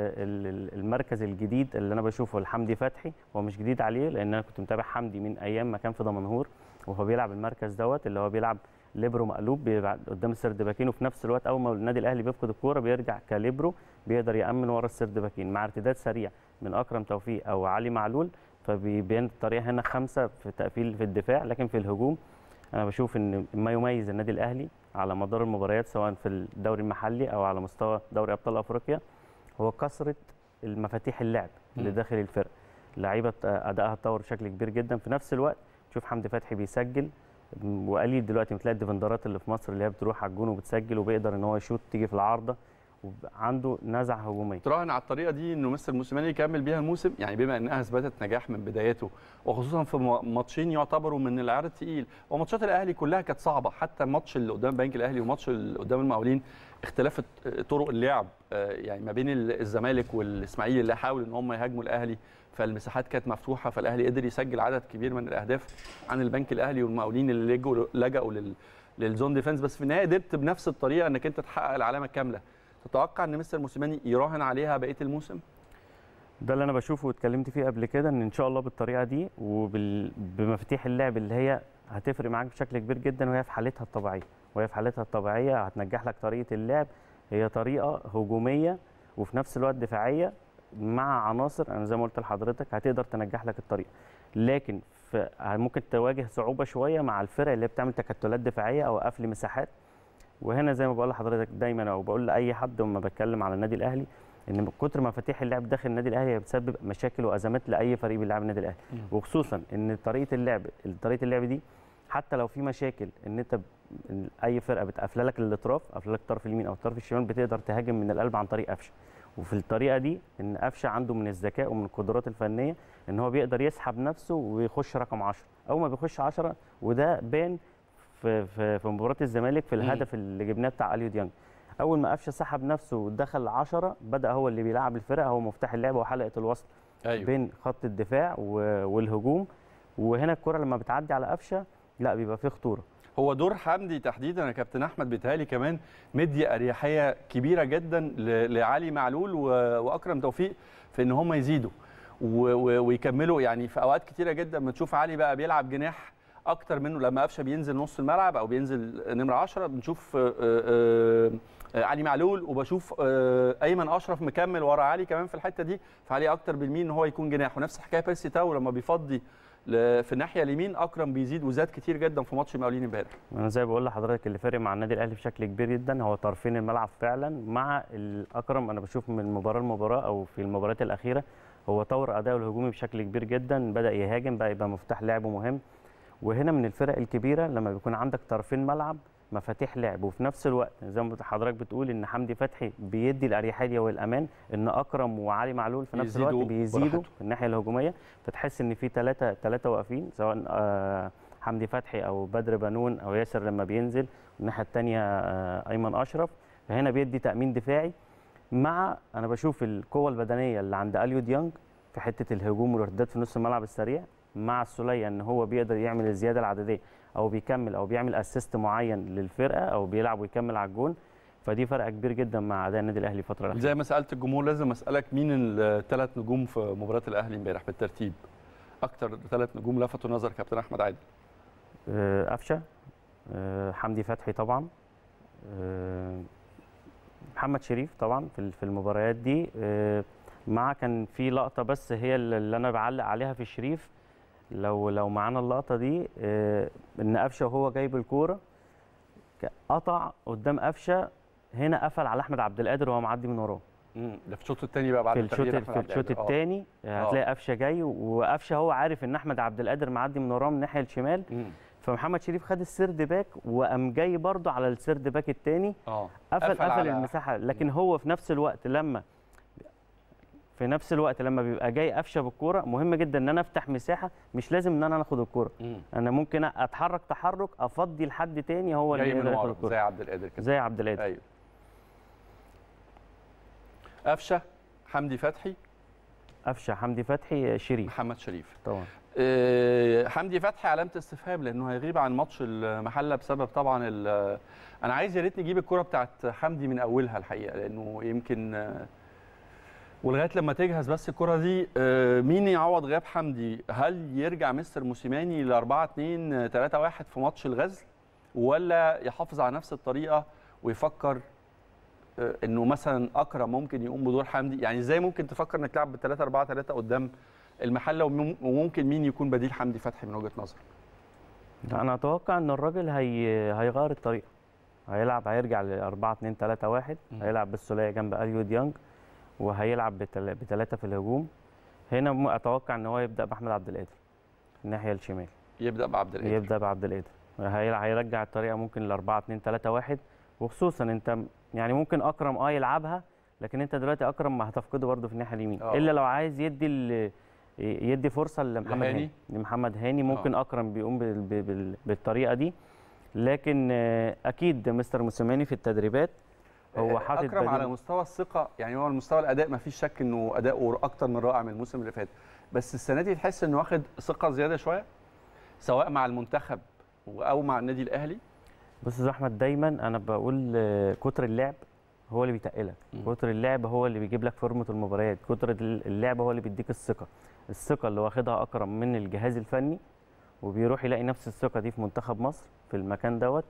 Speaker 4: المركز الجديد اللي انا بشوفه الحمدي فتحي هو مش جديد عليه لان انا كنت متابع حمدي من ايام ما كان في دمنهور وهو بيلعب المركز دوت اللي هو بيلعب ليبرو مقلوب بيبقى قدام السرد باكين وفي نفس الوقت اول ما النادي الاهلي بيفقد الكوره بيرجع كليبرو بيقدر يامن ورا السرد باكين مع ارتداد سريع من اكرم توفيق او علي معلول فبيبين الطريقه هنا خمسه في تقفيل في الدفاع لكن في الهجوم انا بشوف ان ما يميز النادي الاهلي على مدار المباريات سواء في الدوري المحلي او على مستوى دوري ابطال افريقيا هو كثره المفاتيح اللعب اللي داخل الفرقه لعيبه ادائها اتطور بشكل كبير جدا في نفس الوقت تشوف حمدي فتحي بيسجل وقليل دلوقتي بتلاقي الديفندرات اللي في مصر اللي هي بتروح على الجون وبتسجل وبيقدر ان هو يشوط تيجي في العارضه وعنده نزعه هجوميه
Speaker 1: تراهن على الطريقه دي انه مستر موسيماني يكمل بيها الموسم يعني بما انها اثبتت نجاح من بدايته وخصوصا في ماتشين يعتبروا من العيار الثقيل وماتشات الاهلي كلها كانت صعبه حتى الماتش اللي قدام بنك الاهلي وماتش اللي قدام المقاولين اختلفت طرق اللعب يعني ما بين الزمالك والاسماعيلي اللي حاولوا ان هم يهاجموا الاهلي فالمساحات كانت مفتوحه فالاهلي قدر يسجل عدد كبير من الاهداف عن البنك الاهلي والمقاولين اللي لجوا لجأوا لل للزون ديفense بس في النهايه قدرت بنفس الطريقه انك انت تحقق العلامه الكامله تتوقع ان مستر موسيماني يراهن عليها بقيه الموسم
Speaker 4: ده اللي انا بشوفه واتكلمت فيه قبل كده ان ان شاء الله بالطريقه دي وبمفاتيح اللعب اللي هي هتفرق معاك بشكل كبير جدا وهي في حالتها الطبيعيه وهي في حالتها الطبيعيه هتنجح لك طريقه اللعب هي طريقه هجوميه وفي نفس الوقت دفاعيه مع عناصر انا زي ما قلت لحضرتك هتقدر تنجح لك الطريقه لكن ممكن تواجه صعوبه شويه مع الفرق اللي بتعمل تكتلات دفاعيه او قفل مساحات وهنا زي ما بقول لحضرتك دايما او بقول لاي حد لما بتكلم على النادي الاهلي ان من كتر مفاتيح اللعب داخل النادي الاهلي بتسبب مشاكل وازمات لاي فريق بيلعب النادي الاهلي وخصوصا ان طريقه اللعب طريقه اللعب دي حتى لو في مشاكل ان انت اي فرقه بتقفل لك الاطراف قافله لك الطرف اليمين او الطرف الشمال بتقدر تهاجم من القلب عن طريق قفشه وفي الطريقه دي ان قفشه عنده من الذكاء ومن القدرات الفنيه ان هو بيقدر يسحب نفسه ويخش رقم 10 اول ما بيخش 10 وده بان في في, في مباراه الزمالك في الهدف اللي جبناه بتاع اليو ديانج اول ما قفشه سحب نفسه ودخل 10 بدا هو اللي بيلعب الفرقه هو مفتاح اللعب وحلقه الوصل
Speaker 1: أيوة.
Speaker 4: بين خط الدفاع والهجوم وهنا الكره لما بتعدي على قفشه لا بيبقى فيه خطوره
Speaker 1: هو دور حمدي تحديدا يا كابتن احمد بيتهيألي كمان مدي اريحيه كبيره جدا لعلي معلول واكرم توفيق في ان هم يزيدوا ويكملوا يعني في اوقات كتيره جدا بنشوف علي بقى بيلعب جناح اكتر منه لما قفشه بينزل نص الملعب او بينزل نمره 10 بنشوف علي معلول وبشوف ايمن اشرف مكمل ورا علي كمان في الحته دي فعلي اكتر بالمين ان هو يكون جناح ونفس الحكايه بيرسي تاو لما بيفضي في الناحيه اليمين اكرم بيزيد وزاد كتير جدا في ماتش المقاولين امبارح
Speaker 4: انا زي بقول لحضرتك اللي فارق مع النادي الاهلي بشكل كبير جدا هو طرفين الملعب فعلا مع الاكرم انا بشوف من مباراه لمباراه او في المباريات الاخيره هو طور اداؤه الهجومي بشكل كبير جدا بدا يهاجم بقى يبقى مفتاح لعبه مهم وهنا من الفرق الكبيره لما بيكون عندك طرفين ملعب مفاتيح لعب وفي نفس الوقت زي ما حضرتك بتقول ان حمدي فتحي بيدي الاريحيه والامان ان اكرم وعلي معلول في نفس الوقت بيزيدوا في الناحيه الهجوميه فتحس ان في ثلاثه ثلاثه واقفين سواء آه حمدي فتحي او بدر بنون او ياسر لما بينزل الناحيه الثانيه آه ايمن اشرف فهنا بيدي تامين دفاعي مع انا بشوف القوه البدنيه اللي عند اليو ديانج في حته الهجوم والارتداد في نص الملعب السريع مع السوليه ان هو بيقدر يعمل الزياده العدديه او بيكمل او بيعمل اسيست معين للفرقه او بيلعب ويكمل على الجون فدي فرق كبير جدا مع اداء النادي الاهلي الفتره الاخيره
Speaker 1: زي ما سالت الجمهور لازم اسالك مين الثلاث نجوم في مباراه الاهلي امبارح بالترتيب اكتر ثلاث نجوم لفتوا نظر كابتن احمد عادل
Speaker 4: قفشه أه حمدي فتحي طبعا أه محمد شريف طبعا في في المباريات دي أه مع كان في لقطه بس هي اللي انا بعلق عليها في شريف لو لو معانا اللقطه دي آه ان قفشه وهو جايب الكوره قطع قدام قفشه هنا قفل على احمد عبد القادر وهو معدي من وراه
Speaker 1: ده في الشوط الثاني بقى بعد
Speaker 4: في الشوط في الشوط الثاني هتلاقي قفشه جاي وقفشه هو عارف ان احمد عبد القادر معدي من وراه من الناحيه الشمال مم. فمحمد شريف خد السيرد باك وقام جاي برده على السيرد باك الثاني قفل قفل, قفل المساحه لكن هو في نفس الوقت لما في نفس الوقت لما بيبقى جاي قفشه بالكوره مهم جدا ان انا افتح مساحه مش لازم ان انا اخد الكوره انا ممكن اتحرك تحرك افضي لحد تاني هو
Speaker 1: اللي يقدر ياخد الكوره زي عبد القادر كده
Speaker 4: زي عبد القادر
Speaker 1: ايوه قفشه حمدي فتحي
Speaker 4: قفشه حمدي فتحي شريف
Speaker 1: محمد شريف
Speaker 4: طبعا
Speaker 1: أه حمدي فتحي علامه استفهام لانه هيغيب عن ماتش المحله بسبب طبعا انا عايز يا ريت نجيب الكوره بتاعت حمدي من اولها الحقيقه لانه يمكن ولغايه لما تجهز بس الكره دي مين يعوض غياب حمدي هل يرجع مستر موسيماني ل 4 2 3 1 في ماتش الغزل ولا يحافظ على نفس الطريقه ويفكر انه مثلا اكرم ممكن يقوم بدور حمدي يعني ازاي ممكن تفكر انك تلعب ب 3 4 3 قدام المحله وممكن مين يكون بديل حمدي فتحي من وجهه نظرك
Speaker 4: انا اتوقع ان الراجل هي هيغير الطريقه هيلعب هيرجع ل 4 2 3 1 هيلعب بالسوليه جنب اليو ديانج وهيلعب بثلاثه في الهجوم هنا اتوقع ان هو يبدا باحمد عبد القادر الناحيه الشمال
Speaker 1: يبدا بعبد القادر
Speaker 4: يبدا بعبد القادر هيرجع الطريقه ممكن ل 4 2 3 1 وخصوصا انت يعني ممكن اكرم اه يلعبها لكن انت دلوقتي اكرم ما هتفقده برده في الناحيه اليمين أوه. الا لو عايز يدي يدي فرصه لمحمد هاني لمحمد هاني ممكن أوه. اكرم بيقوم بالطريقه دي لكن اكيد مستر موسيماني في التدريبات
Speaker 1: هو حاطط اكرم على مستوى الثقه يعني هو مستوى الاداء ما فيش شك انه اداؤه اكتر من رائع من الموسم اللي فات بس السنه دي تحس انه واخد ثقه زياده شويه سواء مع المنتخب او مع النادي الاهلي
Speaker 4: بص يا احمد دايما انا بقول كتر اللعب هو اللي بيتقلك كتر اللعب هو اللي بيجيب لك فورمه المباريات كتر اللعب هو اللي بيديك الثقه الثقه اللي واخدها اكرم من الجهاز الفني وبيروح يلاقي نفس الثقه دي في منتخب مصر في المكان دوت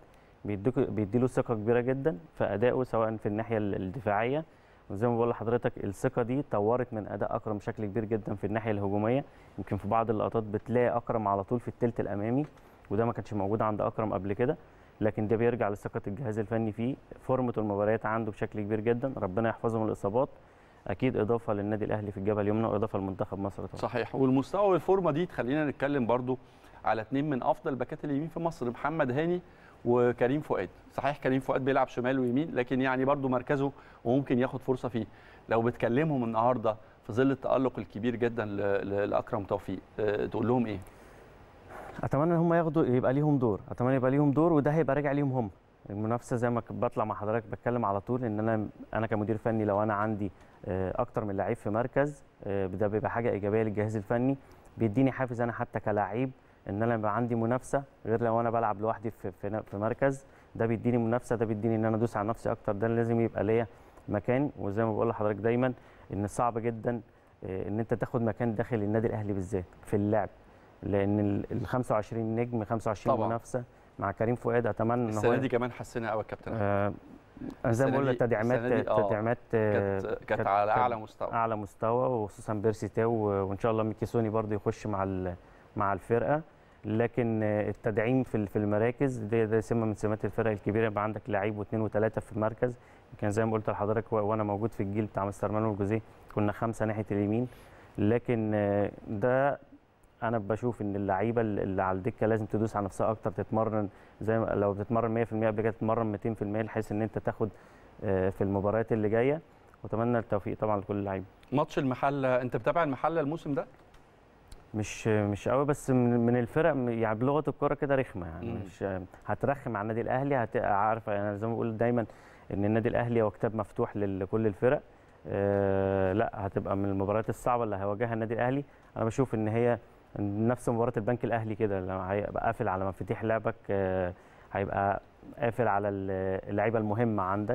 Speaker 4: بيديله ثقه كبيره جدا في ادائه سواء في الناحيه الدفاعيه وزي ما بقول لحضرتك الثقه دي طورت من اداء اكرم بشكل كبير جدا في الناحيه الهجوميه يمكن في بعض اللقطات بتلاقي اكرم على طول في الثلث الامامي وده ما كانش موجود عند اكرم قبل كده لكن ده بيرجع لثقه الجهاز الفني فيه فورمه المباريات عنده بشكل كبير جدا ربنا يحفظه من الاصابات اكيد اضافه للنادي الاهلي في الجبهه اليمنى واضافه لمنتخب مصر طبعا
Speaker 1: صحيح والمستوى والفورمه دي تخلينا نتكلم برضو على اثنين من افضل باكات اليمين في مصر محمد هاني وكريم فؤاد صحيح كريم فؤاد بيلعب شمال ويمين لكن يعني برضو مركزه وممكن ياخد فرصه فيه لو بتكلمهم النهارده في ظل التالق الكبير جدا لاكرم توفيق تقول لهم ايه
Speaker 4: اتمنى ان هم ياخدوا يبقى ليهم دور اتمنى يبقى ليهم دور وده هيبقى راجع ليهم هم المنافسه زي ما بطلع مع حضرتك بتكلم على طول ان انا انا كمدير فني لو انا عندي اكتر من لعيب في مركز ده بيبقى حاجه ايجابيه للجهاز الفني بيديني حافز انا حتى كلاعب ان انا يبقى عندي منافسه غير لو انا بلعب لوحدي في في, في مركز ده بيديني منافسه ده بيديني ان انا ادوس على نفسي اكتر ده لازم يبقى ليا مكان وزي ما بقول لحضرتك دايما ان صعب جدا ان انت تاخد مكان داخل النادي الاهلي بالذات في اللعب لان ال 25 نجم 25
Speaker 1: طبعاً.
Speaker 4: منافسه مع كريم فؤاد اتمنى ان
Speaker 1: السنه
Speaker 4: هو
Speaker 1: دي كمان حسنها قوي يا كابتن أحمد.
Speaker 4: آه انا زي ما
Speaker 1: السنة
Speaker 4: بقول
Speaker 1: دي-
Speaker 4: التدعيمات
Speaker 1: السنة دي آه،
Speaker 4: تدعيمات آه،
Speaker 1: كانت كانت على اعلى مستوى
Speaker 4: اعلى مستوى وخصوصا بيرسي تاو وان شاء الله ميكي سوني برضه يخش مع ال- مع الفرقه لكن آه، التدعيم في ال- في المراكز ده ده سمه من سمات الفرق الكبيره يبقى عندك لعيب واثنين وثلاثه في المركز كان زي ما قلت لحضرتك و- وانا موجود في الجيل بتاع مستر مانويل جوزيه كنا خمسه ناحيه اليمين لكن آه، ده انا بشوف ان اللعيبه اللي على الدكه لازم تدوس على نفسها اكتر تتمرن زي ما لو بتتمرن 100% قبل كده تتمرن 200% بحيث ان انت تاخد آه، في المباريات اللي جايه واتمنى التوفيق طبعا لكل اللعيبه
Speaker 1: ماتش المحله انت بتابع المحله الموسم ده
Speaker 4: مش مش قوي بس من, من الفرق م- يعني بلغه الكوره كده رخمه يعني
Speaker 1: مم.
Speaker 4: مش هترخم على النادي الاهلي هتبقى عارفه يعني زي ما بقول دايما ان النادي الاهلي هو كتاب مفتوح لل- لكل الفرق آه لا هتبقى من المباريات الصعبه اللي هيواجهها النادي الاهلي انا بشوف ان هي نفس مباراه البنك الاهلي كده لما هيبقى قافل على مفاتيح لعبك آه هيبقى قافل على ال- اللعيبه المهمه عندك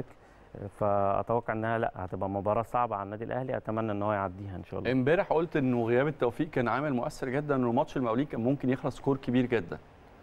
Speaker 4: فاتوقع انها لا هتبقى مباراه صعبه على النادي الاهلي اتمنى ان هو يعديها ان شاء الله
Speaker 1: امبارح قلت انه غياب التوفيق كان عامل مؤثر جدا انه ماتش المقاولين كان ممكن يخلص سكور كبير جدا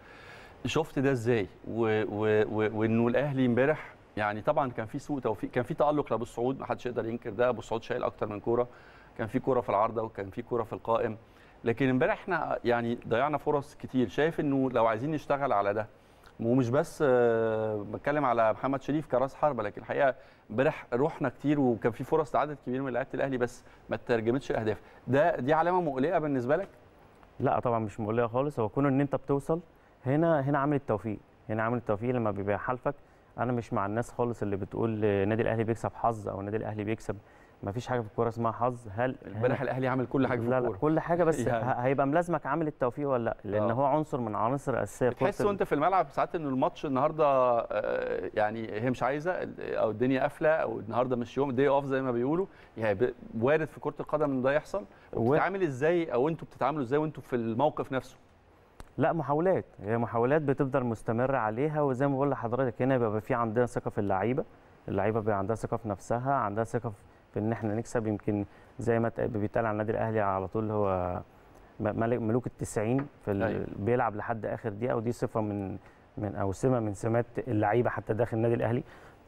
Speaker 1: شفت ده ازاي و- و- و- وانه الاهلي امبارح يعني طبعا كان في سوء توفيق كان في تالق لابو السعود ما حدش يقدر ينكر ده ابو السعود شايل اكتر من كوره كان في كوره في العارضه وكان في كوره في القائم لكن امبارح احنا يعني ضيعنا فرص كتير شايف انه لو عايزين نشتغل على ده ومش بس آه، بتكلم على محمد شريف كراس حربه لكن الحقيقه امبارح روحنا كتير وكان في فرص لعدد كبير من لعيبه الاهلي بس ما ترجمتش الاهداف ده دي علامه مقلقه بالنسبه لك
Speaker 4: لا طبعا مش مقلقه خالص هو كون ان انت بتوصل هنا هنا عامل التوفيق هنا عامل التوفيق لما بيبقى حالفك انا مش مع الناس خالص اللي بتقول النادي الاهلي بيكسب حظ او النادي الاهلي بيكسب ما فيش حاجه في الكوره اسمها حظ هل
Speaker 1: امبارح الاهلي عامل كل حاجه في
Speaker 4: لا لا
Speaker 1: الكوره
Speaker 4: كل حاجه بس
Speaker 1: يعني.
Speaker 4: ه- هيبقى ملازمك عامل التوفيق ولا لا لان
Speaker 1: آه.
Speaker 4: هو عنصر من عناصر الاساسيه في كرة
Speaker 1: بتحس
Speaker 4: ال-
Speaker 1: وانت في الملعب ساعات ان الماتش النهارده آه، يعني هي مش عايزه او الدنيا قافله او النهارده مش يوم دي اوف زي ما بيقولوا يعني ب- وارد في كره القدم ان ده يحصل
Speaker 4: و-
Speaker 1: وبتتعامل ازاي او انتوا بتتعاملوا ازاي وانتوا في الموقف نفسه
Speaker 4: لا محاولات هي محاولات بتفضل مستمره عليها وزي ما بقول لحضرتك هنا بيبقى في عندنا ثقه في اللعيبه اللعيبه بيبقى عندها ثقه في نفسها عندها ثقه في ان احنا نكسب يمكن زي ما ات- بيتقال عن النادي الاهلي على طول هو م- ملك ملوك التسعين في ال...
Speaker 1: أيوة.
Speaker 4: بيلعب لحد اخر دقيقه ودي صفه من من او سمه من سمات اللعيبه حتى داخل النادي الاهلي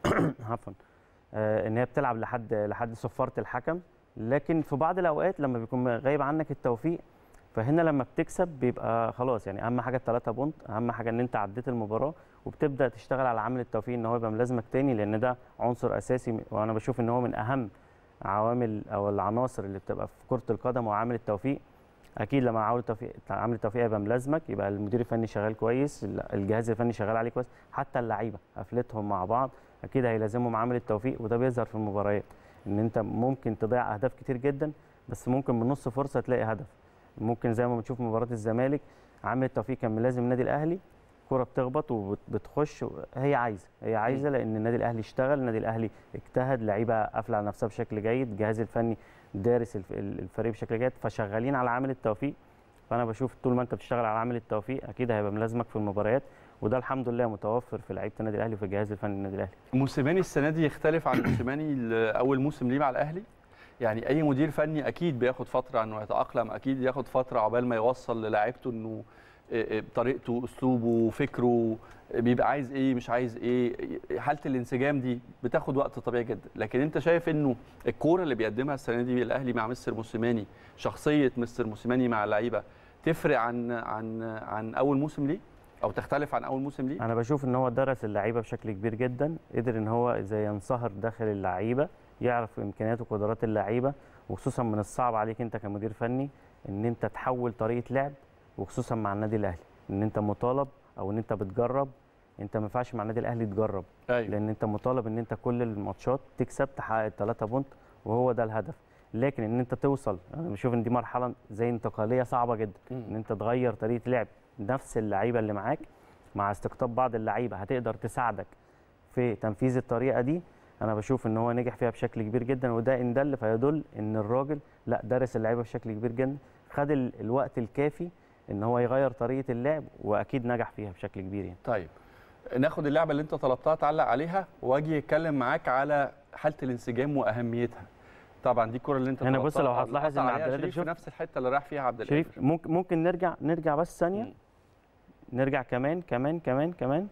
Speaker 4: عفوا آه، ان هي بتلعب لحد لحد صفاره الحكم لكن في بعض الاوقات لما بيكون غايب عنك التوفيق فهنا لما بتكسب بيبقى خلاص يعني اهم حاجه الثلاثه بونت اهم حاجه ان انت عديت المباراه وبتبدا تشتغل على عامل التوفيق ان هو يبقى ملازمك تاني لان ده عنصر اساسي وانا بشوف ان هو من اهم عوامل او العناصر اللي بتبقى في كره القدم وعامل التوفيق اكيد لما عامل التوفيق عامل التوفيق يبقى ملازمك يبقى المدير الفني شغال كويس الجهاز الفني شغال عليه كويس حتى اللعيبه قفلتهم مع بعض اكيد هيلازمهم عامل التوفيق وده بيظهر في المباريات ان انت ممكن تضيع اهداف كتير جدا بس ممكن من نص فرصه تلاقي هدف ممكن زي ما بنشوف مباراه الزمالك عامل التوفيق كان ملازم النادي الاهلي كرة بتخبط وبتخش هي عايزه هي عايزه لان النادي الاهلي اشتغل النادي الاهلي اجتهد لعيبه قافله على نفسها بشكل جيد الجهاز الفني دارس الف- الفريق بشكل جيد فشغالين على عامل التوفيق فانا بشوف طول ما انت بتشتغل على عامل التوفيق اكيد هيبقى ملازمك في المباريات وده الحمد لله متوفر في لعيبه النادي الاهلي وفي الجهاز الفني للنادي الاهلي
Speaker 1: موسيماني السنه دي يختلف عن موسيماني ال- اول موسم ليه مع الاهلي يعني اي مدير فني اكيد بياخد فتره انه يتاقلم اكيد ياخد فتره عقبال ما يوصل للاعيبته انه إيه إيه طريقته اسلوبه فكره بيبقى عايز ايه مش عايز ايه حاله الانسجام دي بتاخد وقت طبيعي جدا لكن انت شايف انه الكوره اللي بيقدمها السنه دي الاهلي مع مستر موسيماني شخصيه مستر موسيماني مع اللعيبه تفرق عن عن عن اول موسم ليه او تختلف عن اول موسم ليه
Speaker 4: انا بشوف ان هو درس اللعيبه بشكل كبير جدا قدر ان هو ازاي ينصهر داخل اللعيبه يعرف امكانيات وقدرات اللعيبه وخصوصا من الصعب عليك انت كمدير فني ان انت تحول طريقه لعب وخصوصا مع النادي الاهلي ان انت مطالب او ان انت بتجرب انت ما ينفعش مع النادي الاهلي تجرب
Speaker 1: ايوه
Speaker 4: لان انت مطالب ان انت كل الماتشات تكسب تحقق الثلاثه بونت وهو ده الهدف لكن ان انت توصل انا بشوف ان دي مرحله زي انتقاليه صعبه جدا ان انت تغير طريقه لعب نفس اللعيبه اللي معاك مع استقطاب بعض اللعيبه هتقدر تساعدك في تنفيذ الطريقه دي انا بشوف ان هو نجح فيها بشكل كبير جدا وده ان دل فيدل ان الراجل لا درس اللعيبه بشكل كبير جدا خد ال- الوقت الكافي ان هو يغير طريقه اللعب واكيد نجح فيها بشكل كبير يعني
Speaker 1: طيب ناخد اللعبه اللي انت طلبتها تعلق عليها واجي اتكلم معاك على حاله الانسجام واهميتها طبعا دي الكره اللي انت
Speaker 4: هنا بص لو
Speaker 1: طلبتها،
Speaker 4: هتلاحظ
Speaker 1: اللي
Speaker 4: ان
Speaker 1: قطع
Speaker 4: عبد
Speaker 1: عليها
Speaker 4: القادر
Speaker 1: شريف في
Speaker 4: شوف
Speaker 1: نفس الحته اللي راح فيها عبد القادر
Speaker 4: شريف ممكن ممكن نرجع نرجع بس ثانيه
Speaker 1: مم.
Speaker 4: نرجع كمان كمان كمان كمان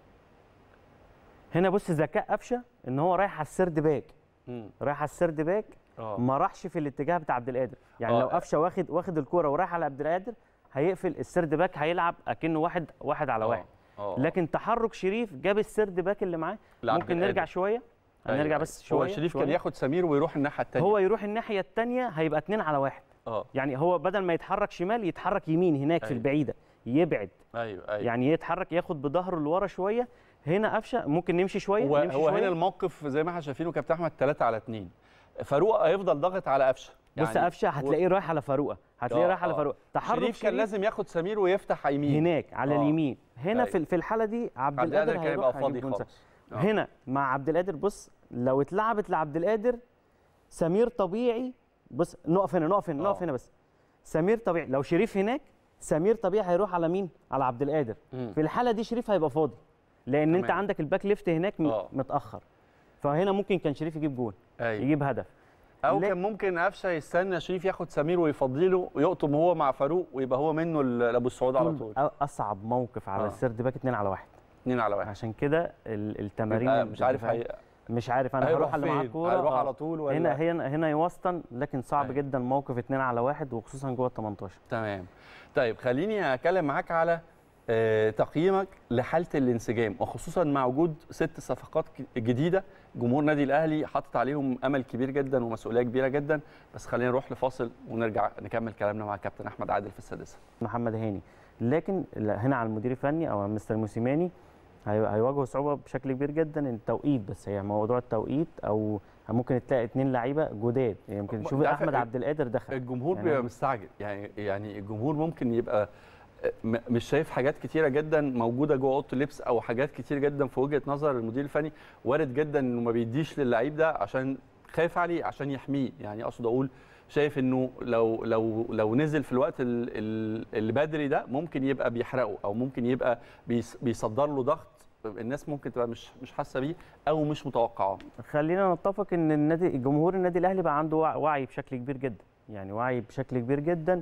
Speaker 4: هنا بص ذكاء قفشه ان هو رايح على السرد باك
Speaker 1: مم.
Speaker 4: رايح على السرد باك
Speaker 1: اه
Speaker 4: ما راحش في الاتجاه بتاع عبد القادر يعني
Speaker 1: آه.
Speaker 4: لو قفشه واخد واخد الكوره ورايح على عبد القادر هيقفل السرد باك هيلعب اكنه واحد واحد على
Speaker 1: آه.
Speaker 4: واحد
Speaker 1: اه
Speaker 4: لكن تحرك شريف جاب السرد باك اللي معاه
Speaker 1: لعبد
Speaker 4: ممكن
Speaker 1: القادر.
Speaker 4: نرجع شويه
Speaker 1: أيوة،
Speaker 4: هنرجع
Speaker 1: أيوة.
Speaker 4: بس شويه
Speaker 1: هو شريف كان
Speaker 4: شوية.
Speaker 1: ياخد سمير ويروح الناحيه الثانيه
Speaker 4: هو يروح الناحيه الثانيه هيبقى اتنين على واحد
Speaker 1: اه
Speaker 4: يعني هو بدل ما يتحرك شمال يتحرك يمين هناك في
Speaker 1: أيوة.
Speaker 4: البعيده يبعد
Speaker 1: ايوه ايوه
Speaker 4: يعني يتحرك ياخد بظهره لورا شويه هنا قفشه ممكن نمشي شويه
Speaker 1: هو
Speaker 4: نمشي
Speaker 1: هو
Speaker 4: شوية.
Speaker 1: هنا الموقف زي ما احنا شايفينه كابتن احمد 3 على 2 فاروق هيفضل ضاغط على قفشه
Speaker 4: بص قفشه هتلاقيه رايح على فاروقه هتلاقيه
Speaker 1: آه،
Speaker 4: رايح على
Speaker 1: آه.
Speaker 4: فاروقه تحرك
Speaker 1: شريف كان لازم ياخد سمير ويفتح يمين
Speaker 4: هناك على
Speaker 1: آه.
Speaker 4: اليمين هنا
Speaker 1: أيوة.
Speaker 4: في في الحاله دي عبد
Speaker 1: عبد القادر
Speaker 4: القادر
Speaker 1: كان يبقى
Speaker 4: هيروح
Speaker 1: فاضي
Speaker 4: هيجيب جون
Speaker 1: خالص
Speaker 4: سهل.
Speaker 1: آه.
Speaker 4: هنا مع عبد القادر بص لو اتلعبت لعبد القادر سمير طبيعي بص نقف هنا نقف هنا نقف
Speaker 1: آه.
Speaker 4: هنا بس سمير طبيعي لو شريف هناك سمير طبيعي هيروح على مين على عبد القادر
Speaker 1: مم.
Speaker 4: في الحاله دي شريف هيبقى فاضي لان انت
Speaker 1: تمام.
Speaker 4: عندك الباك ليفت هناك م-
Speaker 1: آه.
Speaker 4: متاخر فهنا ممكن كان شريف يجيب جون
Speaker 1: ايوه
Speaker 4: يجيب هدف
Speaker 1: او
Speaker 4: لا-
Speaker 1: كان ممكن قفشه يستنى شريف ياخد سمير ويفضله ويقطم هو مع فاروق ويبقى هو منه ل- لابو السعود على طول
Speaker 4: أ- اصعب موقف على
Speaker 1: آه.
Speaker 4: السرد باك اتنين على واحد
Speaker 1: اثنين على واحد
Speaker 4: عشان كده ال- التمارين
Speaker 1: يبقى مش عارف
Speaker 4: الدفاعية-
Speaker 1: هي...
Speaker 4: مش عارف انا هروح اللي معاه
Speaker 1: فين
Speaker 4: الكوره
Speaker 1: هيروح
Speaker 4: آه.
Speaker 1: على طول ولا
Speaker 4: هنا هنا هنا يوسطن لكن صعب
Speaker 1: أيوة.
Speaker 4: جدا موقف اتنين على واحد وخصوصا جوه ال 18
Speaker 1: تمام طيب خليني اتكلم معاك على آه، تقييمك لحاله الانسجام وخصوصا مع وجود ست صفقات ك- جديده جمهور نادي الاهلي حاطط عليهم امل كبير جدا ومسؤوليه كبيره جدا بس خلينا نروح لفاصل ونرجع نكمل كلامنا مع كابتن احمد عادل في السادسه
Speaker 4: محمد هاني لكن لا، هنا على المدير الفني او على مستر موسيماني هي- هيواجهوا صعوبه بشكل كبير جدا التوقيت بس هي موضوع التوقيت او ممكن تلاقي اتنين لعيبه جداد يعني يمكن تشوف
Speaker 1: ده
Speaker 4: احمد
Speaker 1: فا-
Speaker 4: عبد القادر دخل
Speaker 1: الجمهور
Speaker 4: يعني
Speaker 1: بيبقى
Speaker 4: أنا-
Speaker 1: مستعجل يعني يعني الجمهور ممكن يبقى م- مش شايف حاجات كتيره جدا موجوده جوه اوضه اللبس او حاجات كتير جدا في وجهه نظر المدير الفني وارد جدا انه ما بيديش للعيب ده عشان خايف عليه عشان يحميه يعني اقصد اقول شايف انه لو لو لو نزل في الوقت ال- ال- اللي بدري ده ممكن يبقى بيحرقه او ممكن يبقى بيص- بيصدر له ضغط الناس ممكن تبقى مش مش حاسه بيه او مش متوقعاه
Speaker 4: خلينا نتفق ان النادي جمهور النادي الاهلي بقى عنده وع- وعي بشكل كبير جدا يعني وعي بشكل كبير جدا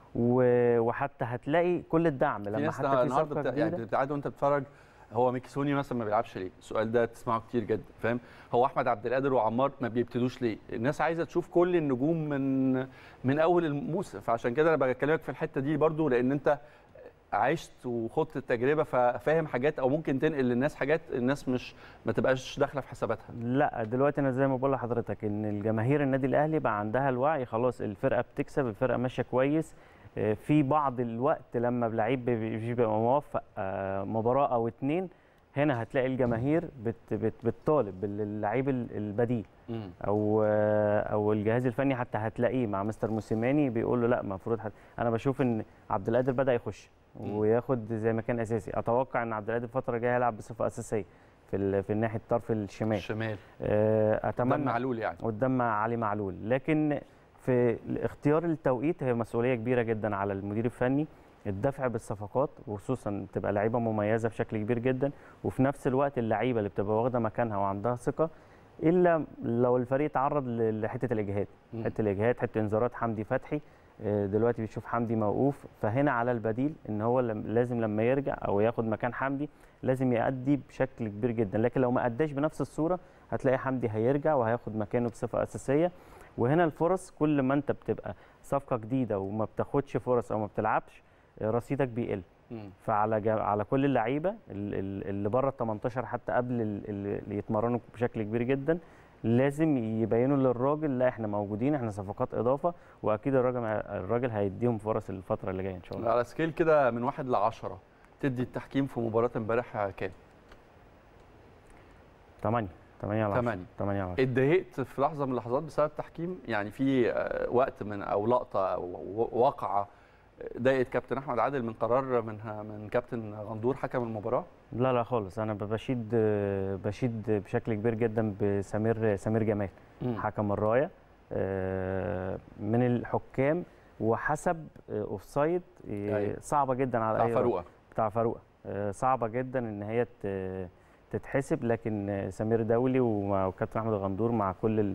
Speaker 4: و- وحتى هتلاقي كل الدعم
Speaker 1: في
Speaker 4: لما
Speaker 1: ناس
Speaker 4: حتى في
Speaker 1: النهارده
Speaker 4: صفقه
Speaker 1: بتا... يعني
Speaker 4: جديده
Speaker 1: بتقعد وانت بتتفرج هو ميكيسوني مثلا ما بيلعبش ليه؟ السؤال ده تسمعه كتير جدا فاهم؟ هو احمد عبد القادر وعمار ما بيبتدوش ليه؟ الناس عايزه تشوف كل النجوم من من اول الموسم فعشان كده انا بكلمك في الحته دي برضو لان انت عشت وخضت التجربه ففاهم حاجات او ممكن تنقل للناس حاجات الناس مش ما تبقاش داخله في حساباتها
Speaker 4: لا دلوقتي انا زي ما بقول لحضرتك ان الجماهير النادي الاهلي بقى عندها الوعي خلاص الفرقه بتكسب الفرقه ماشيه كويس آه، في بعض الوقت لما لعيب بي- بيبقى موفق آه، مباراه او اتنين هنا هتلاقي الجماهير بت بت بتطالب باللعيب ال- البديل او آه، او الجهاز الفني حتى هتلاقيه مع مستر موسيماني بيقول له لا المفروض حت... انا بشوف ان عبد القادر بدا يخش
Speaker 1: مم.
Speaker 4: وياخد زي ما كان اساسي اتوقع ان عبد القادر الفتره الجايه هيلعب بصفه اساسيه في ال... في ناحيه الطرف الشمال
Speaker 1: الشمال
Speaker 4: آه،
Speaker 1: ده
Speaker 4: اتمنى
Speaker 1: معلول يعني
Speaker 4: قدام علي معلول لكن في اختيار التوقيت هي مسؤوليه كبيره جدا على المدير الفني الدفع بالصفقات وخصوصا تبقى لعيبه مميزه بشكل كبير جدا وفي نفس الوقت اللعيبه اللي بتبقى واخده مكانها وعندها ثقه الا لو الفريق تعرض ل- لحته الاجهاد
Speaker 1: مم.
Speaker 4: حته الاجهاد حته انذارات حمدي فتحي آه، دلوقتي بتشوف حمدي موقوف فهنا على البديل ان هو لم- لازم لما يرجع او ياخد مكان حمدي لازم يأدي بشكل كبير جدا لكن لو ما أداش بنفس الصوره هتلاقي حمدي هيرجع وهياخد مكانه بصفه اساسيه وهنا الفرص كل ما انت بتبقى صفقه جديده وما بتاخدش فرص او ما بتلعبش آه، رصيدك بيقل
Speaker 1: مم.
Speaker 4: فعلى جا... على كل اللعيبه ال- ال- اللي بره ال 18 حتى قبل ال- ال- اللي يتمرنوا بشكل كبير جدا لازم يبينوا للراجل لا احنا موجودين احنا صفقات اضافه واكيد الراجل الراجل هيديهم فرص الفتره اللي جايه ان شاء الله
Speaker 1: على سكيل كده من واحد ل 10 تدي التحكيم في مباراه امبارح كام؟
Speaker 4: 8 8 على 10
Speaker 1: 8
Speaker 4: 8 على 10
Speaker 1: اتضايقت في لحظه من اللحظات بسبب التحكيم يعني في آه، وقت من او لقطه او و- واقعه ضايقت كابتن احمد عادل من قرار من من كابتن غندور حكم المباراه
Speaker 4: لا لا خالص انا ب- بشيد بشيد بشكل كبير جدا بسمير سمير جمال حكم الرايه آه، من الحكام وحسب اوفسايد
Speaker 1: أيوة.
Speaker 4: صعبه جدا على
Speaker 1: بتاع
Speaker 4: اي راجل.
Speaker 1: فاروقه
Speaker 4: بتاع فاروق آه، صعبه جدا ان هي ت- تتحسب لكن آه، سمير دولي ومع- وكابتن احمد غندور مع كل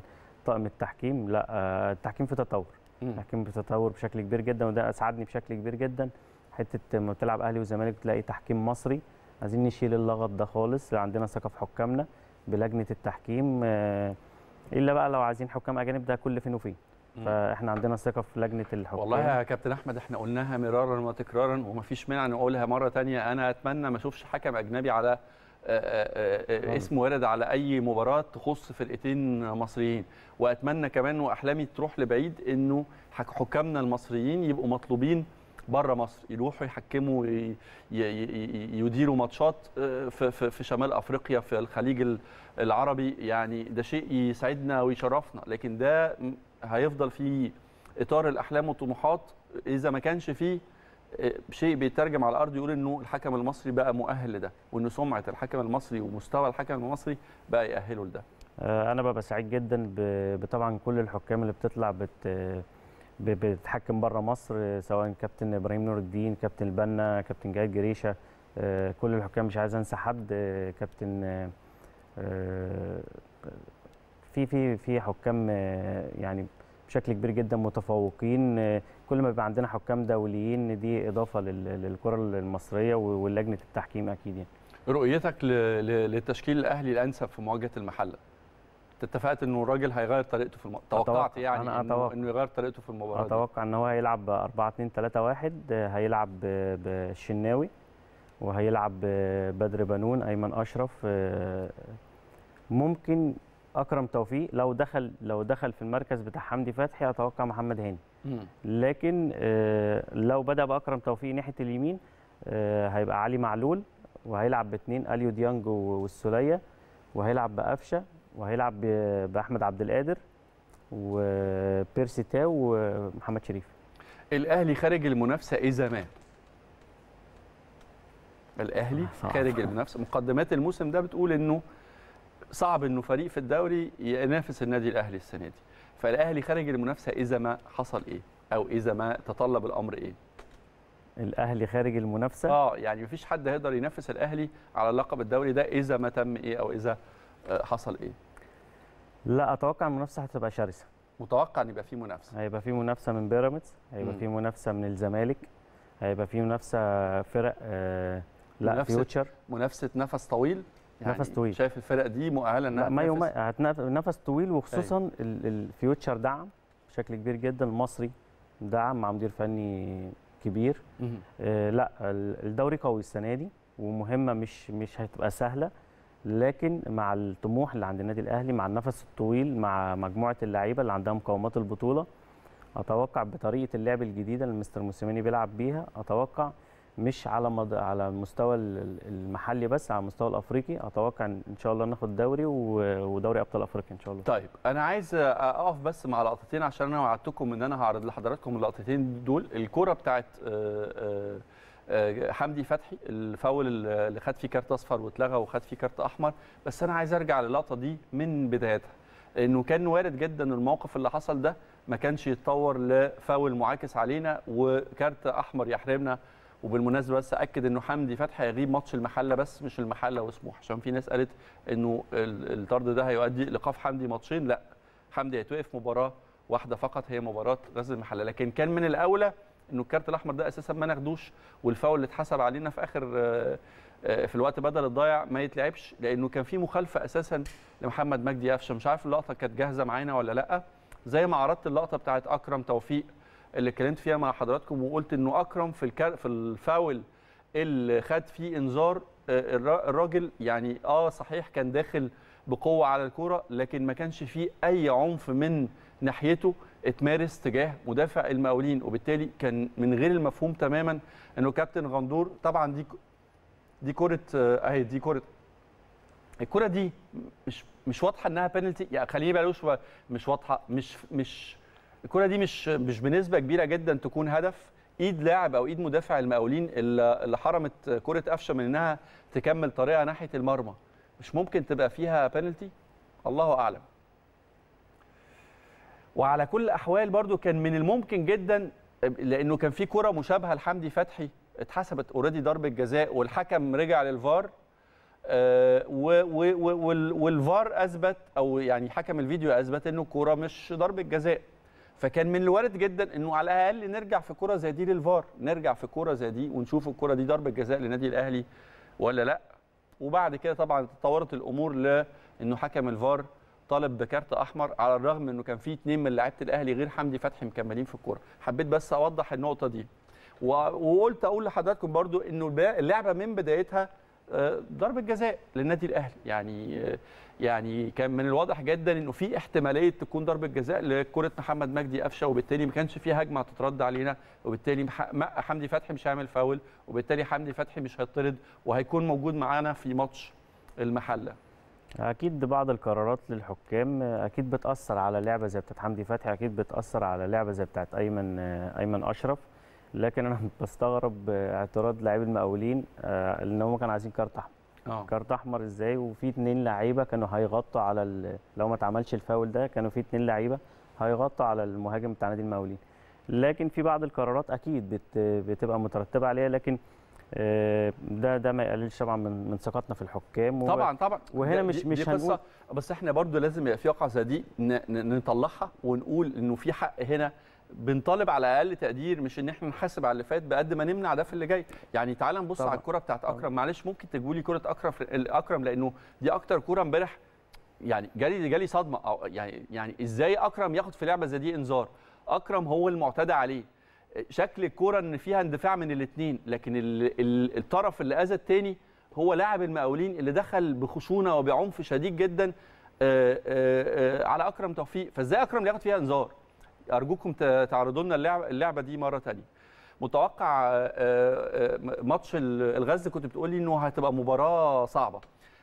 Speaker 4: طاقم التحكيم لا آه، التحكيم في تطور
Speaker 1: مم.
Speaker 4: التحكيم في تطور بشكل كبير جدا وده اسعدني بشكل كبير جدا حته لما بتلعب اهلي وزمالك تلاقي تحكيم مصري عايزين نشيل اللغط ده خالص عندنا ثقه في حكامنا بلجنه التحكيم آه، الا بقى لو عايزين حكام اجانب ده كل فين وفين
Speaker 1: مم.
Speaker 4: فاحنا عندنا ثقه في لجنه الحكام
Speaker 1: والله يا كابتن احمد احنا قلناها مرارا وتكرارا ومفيش مانع نقولها مره تانية انا اتمنى ما اشوفش حكم اجنبي على آه، آه، آه،
Speaker 4: طبعاً.
Speaker 1: اسم وارد على اي مباراه تخص فرقتين مصريين واتمنى كمان واحلامي تروح لبعيد انه حك- حكامنا المصريين يبقوا مطلوبين بره مصر يروحوا يحكموا ي- ي- ي- يديروا ماتشات آه، في في في شمال افريقيا في الخليج ال- العربي يعني ده شيء يسعدنا ويشرفنا لكن ده م- هيفضل في اطار الاحلام والطموحات اذا ما كانش فيه آه، شيء بيترجم على الارض يقول انه الحكم المصري بقى مؤهل لده وان سمعه الحكم المصري ومستوى الحكم المصري بقى يأهله لده
Speaker 4: آه، انا ببقى سعيد جدا ب- بطبعا كل الحكام اللي بتطلع بت ب- بتحكم بره مصر آه، سواء كابتن ابراهيم نور الدين كابتن البنا كابتن جهاد جريشه آه، كل الحكام مش عايز انسى حد آه، كابتن آه، آه، في في في حكام آه، يعني بشكل كبير جدا متفوقين آه، كل ما بيبقى عندنا حكام دوليين دي اضافه لل- للكره المصريه ولجنه التحكيم اكيد يعني
Speaker 1: رؤيتك ل- ل- للتشكيل الاهلي الانسب في مواجهه المحله أنت اتفقت انه الراجل هيغير طريقته في المباراه توقعت
Speaker 4: أتوقع.
Speaker 1: يعني
Speaker 4: أنا
Speaker 1: إنه,
Speaker 4: أتوقع.
Speaker 1: انه يغير طريقته في المباراه دي.
Speaker 4: اتوقع ان هو هيلعب 4 2 3 1 هيلعب ب- بالشناوي وهيلعب ب- بدر بنون ايمن اشرف آه، ممكن اكرم توفيق لو دخل لو دخل في المركز بتاع حمدي فتحي اتوقع محمد هاني
Speaker 1: مم.
Speaker 4: لكن آه، لو بدا باكرم توفيق ناحيه اليمين آه، هيبقى علي معلول وهيلعب باثنين اليو ديانج والسوليه وهيلعب بقفشه وهيلعب ب- باحمد عبد القادر وبيرسي تاو ومحمد شريف
Speaker 1: الاهلي خارج المنافسه اذا ما الاهلي
Speaker 4: صعب.
Speaker 1: خارج المنافسه مقدمات الموسم ده بتقول انه صعب انه فريق في الدوري ينافس النادي الاهلي السنه دي فالاهلي خارج المنافسه اذا ما حصل ايه او اذا ما تطلب الامر ايه
Speaker 4: الاهلي خارج المنافسه
Speaker 1: اه يعني مفيش حد هيقدر ينافس الاهلي على لقب الدوري ده اذا ما تم ايه او اذا آه، حصل ايه
Speaker 4: لا اتوقع المنافسه هتبقى شرسه
Speaker 1: متوقع ان يبقى في منافسه
Speaker 4: هيبقى في منافسه من بيراميدز هيبقى
Speaker 1: مم.
Speaker 4: في منافسه من الزمالك هيبقى في منافسه فرق آه لا
Speaker 1: منافسة-
Speaker 4: فيوتشر
Speaker 1: منافسه نفس طويل
Speaker 4: نفس طويل.
Speaker 1: شايف الفرق دي مؤهله انها
Speaker 4: لا ما يوم
Speaker 1: تنافس؟
Speaker 4: هتنافس نفس طويل وخصوصا ال- الفيوتشر دعم بشكل كبير جدا المصري دعم مع مدير فني كبير
Speaker 1: مهم.
Speaker 4: آه لا ال- الدوري قوي السنه دي ومهمه مش مش هتبقى سهله لكن مع الطموح اللي عند النادي الاهلي مع النفس الطويل مع مجموعه اللعيبه اللي عندها مقومات البطوله اتوقع بطريقه اللعب الجديده اللي مستر موسيماني بيلعب بيها اتوقع مش على مد... على المستوى ال- المحلي بس على المستوى الافريقي اتوقع ان إن شاء الله ناخد دوري و- ودوري ابطال افريقيا ان شاء الله
Speaker 1: طيب انا عايز اقف بس مع لقطتين عشان انا وعدتكم ان انا هعرض لحضراتكم اللقطتين دول الكوره بتاعت آه، آه، آه، حمدي فتحي الفاول اللي خد فيه كارت اصفر واتلغى وخد فيه كارت احمر بس انا عايز ارجع للقطه دي من بدايتها لانه كان وارد جدا الموقف اللي حصل ده ما كانش يتطور لفاول معاكس علينا وكارت احمر يحرمنا وبالمناسبه بس اكد انه حمدي فتحي هيغيب ماتش المحله بس مش المحله وسموح عشان في ناس قالت انه ال- الطرد ده هيؤدي لايقاف حمدي ماتشين لا حمدي هيتوقف مباراه واحده فقط هي مباراه غزل المحله لكن كان من الاولى انه الكارت الاحمر ده اساسا ما ناخدوش والفاول اللي اتحسب علينا في اخر آه، آه، في الوقت بدل الضايع ما يتلعبش لانه كان في مخالفه اساسا لمحمد مجدي قفشه مش عارف اللقطه كانت جاهزه معانا ولا لا زي ما عرضت اللقطه بتاعت اكرم توفيق اللي اتكلمت فيها مع حضراتكم وقلت انه اكرم في الكار في الفاول اللي خد فيه انذار آه، الرا- الراجل يعني اه صحيح كان داخل بقوه على الكوره لكن ما كانش فيه اي عنف من ناحيته اتمارس تجاه مدافع المقاولين وبالتالي كان من غير المفهوم تماما انه كابتن غندور طبعا دي دي كره آه، اهي دي كره الكره دي مش مش واضحه انها بينالتي يعني خليني بلاش مش واضحه مش مش الكره دي مش مش بنسبه كبيره جدا تكون هدف ايد لاعب او ايد مدافع المقاولين اللي اللي حرمت كره قفشه من انها تكمل طريقها ناحيه المرمى مش ممكن تبقى فيها بينالتي الله اعلم وعلى كل الاحوال برضو كان من الممكن جدا لانه كان في كره مشابهه لحمدي فتحي اتحسبت اوريدي ضربه جزاء والحكم رجع للفار آه والفار اثبت او يعني حكم الفيديو اثبت انه الكوره مش ضربه جزاء فكان من الوارد جدا انه على الاقل نرجع في كوره زي دي للفار نرجع في كوره زي دي ونشوف الكوره دي ضربه جزاء للنادي الاهلي ولا لا وبعد كده طبعا تطورت الامور لانه حكم الفار طالب بكارت احمر على الرغم من انه كان في اثنين من لعيبه الاهلي غير حمدي فتحي مكملين في الكوره حبيت بس اوضح النقطه دي وقلت اقول لحضراتكم برضو انه اللعبه من بدايتها ضربه جزاء للنادي الاهلي يعني يعني كان من الواضح جدا انه في احتماليه تكون ضربه جزاء لكره محمد مجدي قفشه وبالتالي ما كانش في هجمه هتترد علينا وبالتالي حمدي فتحي مش هيعمل فاول وبالتالي حمدي فتحي مش هيطرد وهيكون موجود معانا في ماتش المحله
Speaker 4: اكيد بعض القرارات للحكام اكيد بتاثر على لعبه زي بتاعت حمدي فتحي اكيد بتاثر على لعبه زي بتاعت ايمن ايمن اشرف لكن انا بستغرب اعتراض لاعبي المقاولين ان هم كانوا عايزين كارت احمر أوه. كارت احمر ازاي وفي اتنين لعيبه كانوا هيغطوا على لو ما اتعملش الفاول ده كانوا في اتنين لعيبه هيغطوا على المهاجم بتاع نادي المقاولين لكن في بعض القرارات اكيد بت بتبقى مترتبه عليها لكن ده ده ما يقللش طبعا من من ثقتنا في الحكام
Speaker 1: طبعا طبعا
Speaker 4: وهنا مش
Speaker 1: دي
Speaker 4: مش
Speaker 1: دي
Speaker 4: هنقول
Speaker 1: بس احنا برضو لازم يبقى في واقعه زي دي نطلعها ونقول انه في حق هنا بنطالب على اقل تقدير مش ان احنا نحاسب على اللي فات بقد ما نمنع ده في اللي جاي يعني تعال نبص طبعا. على الكره بتاعت اكرم معلش ممكن تجيبوا لي كره اكرم اكرم لانه دي اكتر كره امبارح يعني جالي جالي صدمه أو يعني يعني ازاي اكرم ياخد في لعبه زي دي انذار اكرم هو المعتدى عليه شكل الكوره ان فيها اندفاع من الاثنين لكن ال ال الطرف اللي اذى الثاني هو لاعب المقاولين اللي دخل بخشونه وبعنف شديد جدا آآ آآ على اكرم توفيق فازاي اكرم ياخد فيها انذار ارجوكم تعرضوا لنا اللعبه, اللعبة دي مره ثانيه متوقع ماتش الغزل كنت بتقولي انه هتبقى مباراه صعبه